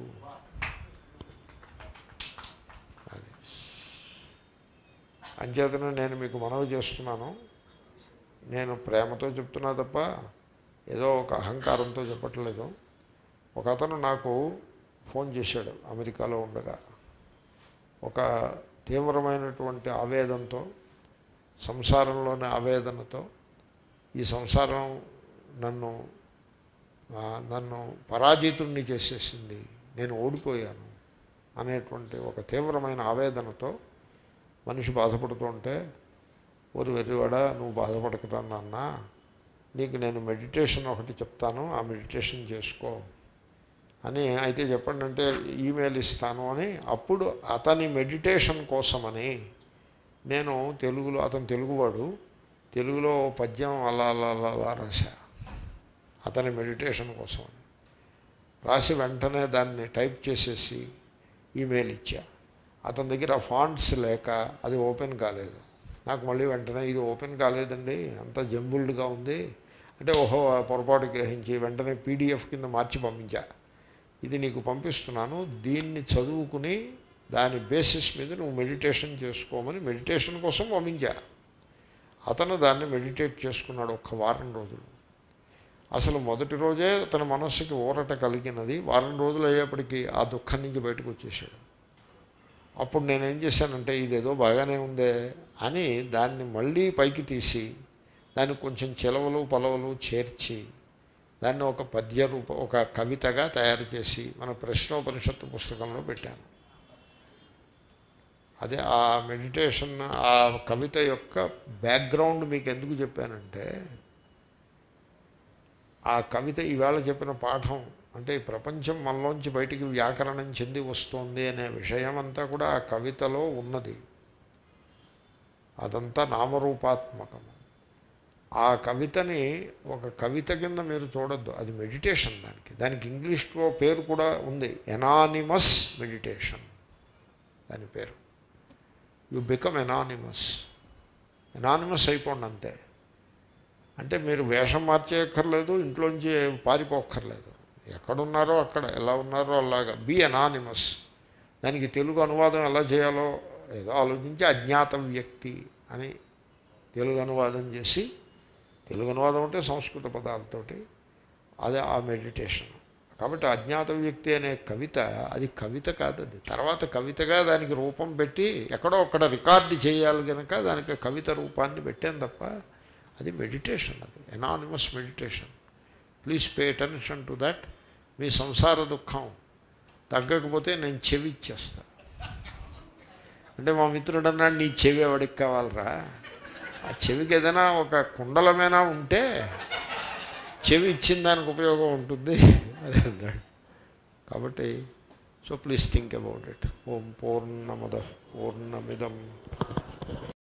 అది అంచేతను నేను మీకు మనవి చేస్తున్నాను నేను ప్రేమతో చెప్తున్నా తప్ప ఏదో ఒక అహంకారంతో చెప్పట్లేదు ఒక అతను నాకు ఫోన్ చేశాడు అమెరికాలో ఉండగా ఒక తీవ్రమైనటువంటి ఆవేదంతో సంసారంలోని ఆవేదనతో ఈ సంసారం నన్ను ఆ, నన్ను పరాజితుణ్ణి చేసేసింది నేను ఓడిపోయాను అనేటువంటి ఒక తీవ్రమైన ఆవేదనతో మనిషి బాధపడుతూ ఉంటే ఓరి వెర్రివాడ నువ్వు బాధపడకరా నాన్న నీకు నేను మెడిటేషన్ ఒకటి చెప్తాను ఆ మెడిటేషన్ చేసుకో అని అయితే చెప్పండి అంటే ఈమెయిల్ ఇస్తాను అని అప్పుడు అతని మెడిటేషన్ కోసమని నేను తెలుగులో అతను తెలుగువాడు తెలుగులో ఓ పద్యం అలా అలా అలా అలా రాశా అతని మెడిటేషన్ కోసం రాసి వెంటనే దాన్ని టైప్ చేసేసి ఈమెయిల్ ఇచ్చా అతని దగ్గర ఫాంట్స్ లేక అది ఓపెన్ కాలేదు నాకు మళ్ళీ వెంటనే ఇది ఓపెన్ కాలేదండి అంత జంబుల్డ్గా ఉంది అంటే ఓహో పొరపాటు గ్రహించి వెంటనే పీడిఎఫ్ కింద మార్చి పంపించా ఇది నీకు పంపిస్తున్నాను దీన్ని చదువుకుని దాని బేసిస్ మీద నువ్వు మెడిటేషన్ చేసుకోమని మెడిటేషన్ కోసం పంపించా అతను దాన్ని మెడిటేట్ చేసుకున్నాడు ఒక్క వారం రోజులు అసలు మొదటి రోజే తన మనస్సుకి ఊరట కలిగినది వారం రోజులు అయ్యేప్పటికీ ఆ దుఃఖం నుంచి బయటకు వచ్చేసాడు అప్పుడు నేనేం చేశానంటే ఇదేదో బాగానే ఉందే అని దాన్ని మళ్ళీ పైకి తీసి దానికి కొంచెం చెలవలు పొలవలు చేర్చి దాన్ని ఒక పద్య రూప ఒక కవితగా తయారు చేసి మన ప్రశ్నోపనిషత్తు పుస్తకంలో పెట్టాను అదే ఆ మెడిటేషన్ ఆ కవిత యొక్క బ్యాక్గ్రౌండ్ మీకు ఎందుకు చెప్పానంటే ఆ కవిత ఈవేళ చెప్పిన పాఠం అంటే ఈ ప్రపంచం మనలోంచి బయటికి వ్యాకరణం చెంది వస్తోంది అనే విషయం అంతా కూడా ఆ కవితలో ఉన్నది అదంతా నామరూపాత్మకము ఆ కవితని ఒక కవిత కింద మీరు చూడొద్దు అది మెడిటేషన్ దానికి దానికి ఇంగ్లీష్లో పేరు కూడా ఉంది ఎనానిమస్ మెడిటేషన్ దాని పేరు యు బికమ్ ఎనానిమస్ ఎనానిమస్ అయిపోండి అంతే అంటే మీరు వేషం మార్చేయక్కర్లేదు ఇంట్లోంచి పారిపోక్కర్లేదు ఎక్కడున్నారో అక్కడ ఎలా ఉన్నారో అలాగా బి అనానిమస్ దానికి తెలుగు అనువాదం ఎలా చేయాలో ఏదో ఆలోచించి అజ్ఞాత వ్యక్తి అని తెలుగు అనువాదం చేసి తెలుగు అనువాదం అంటే సంస్కృత పదాలతోటి అదే ఆ మెడిటేషన్ కాబట్టి అజ్ఞాత వ్యక్తి అనే కవిత అది కవిత కాదు అది తర్వాత కవితగా దానికి రూపం పెట్టి ఎక్కడో అక్కడ రికార్డు చేయాలి కనుక దానికి కవిత రూపాన్ని పెట్టాను తప్ప అది మెడిటేషన్ అది anonymous meditation please pay attention to that మీ సంసార దుఃఖం తగ్గకపోతే నేను చెవి ఇచ్చేస్తా అంటే మా మిత్రుడు అన్నాడు నీ చెవి ఎవడికి కావాలరా ఆ చెవికి ఏదైనా ఒక కుండలమైనా ఉంటే చెవి ఇచ్చిన దానికి ఉపయోగం ఉంటుంది అని అన్నాడు కాబట్టి so please think about it ఓం పూర్ణమద పూర్ణమిదం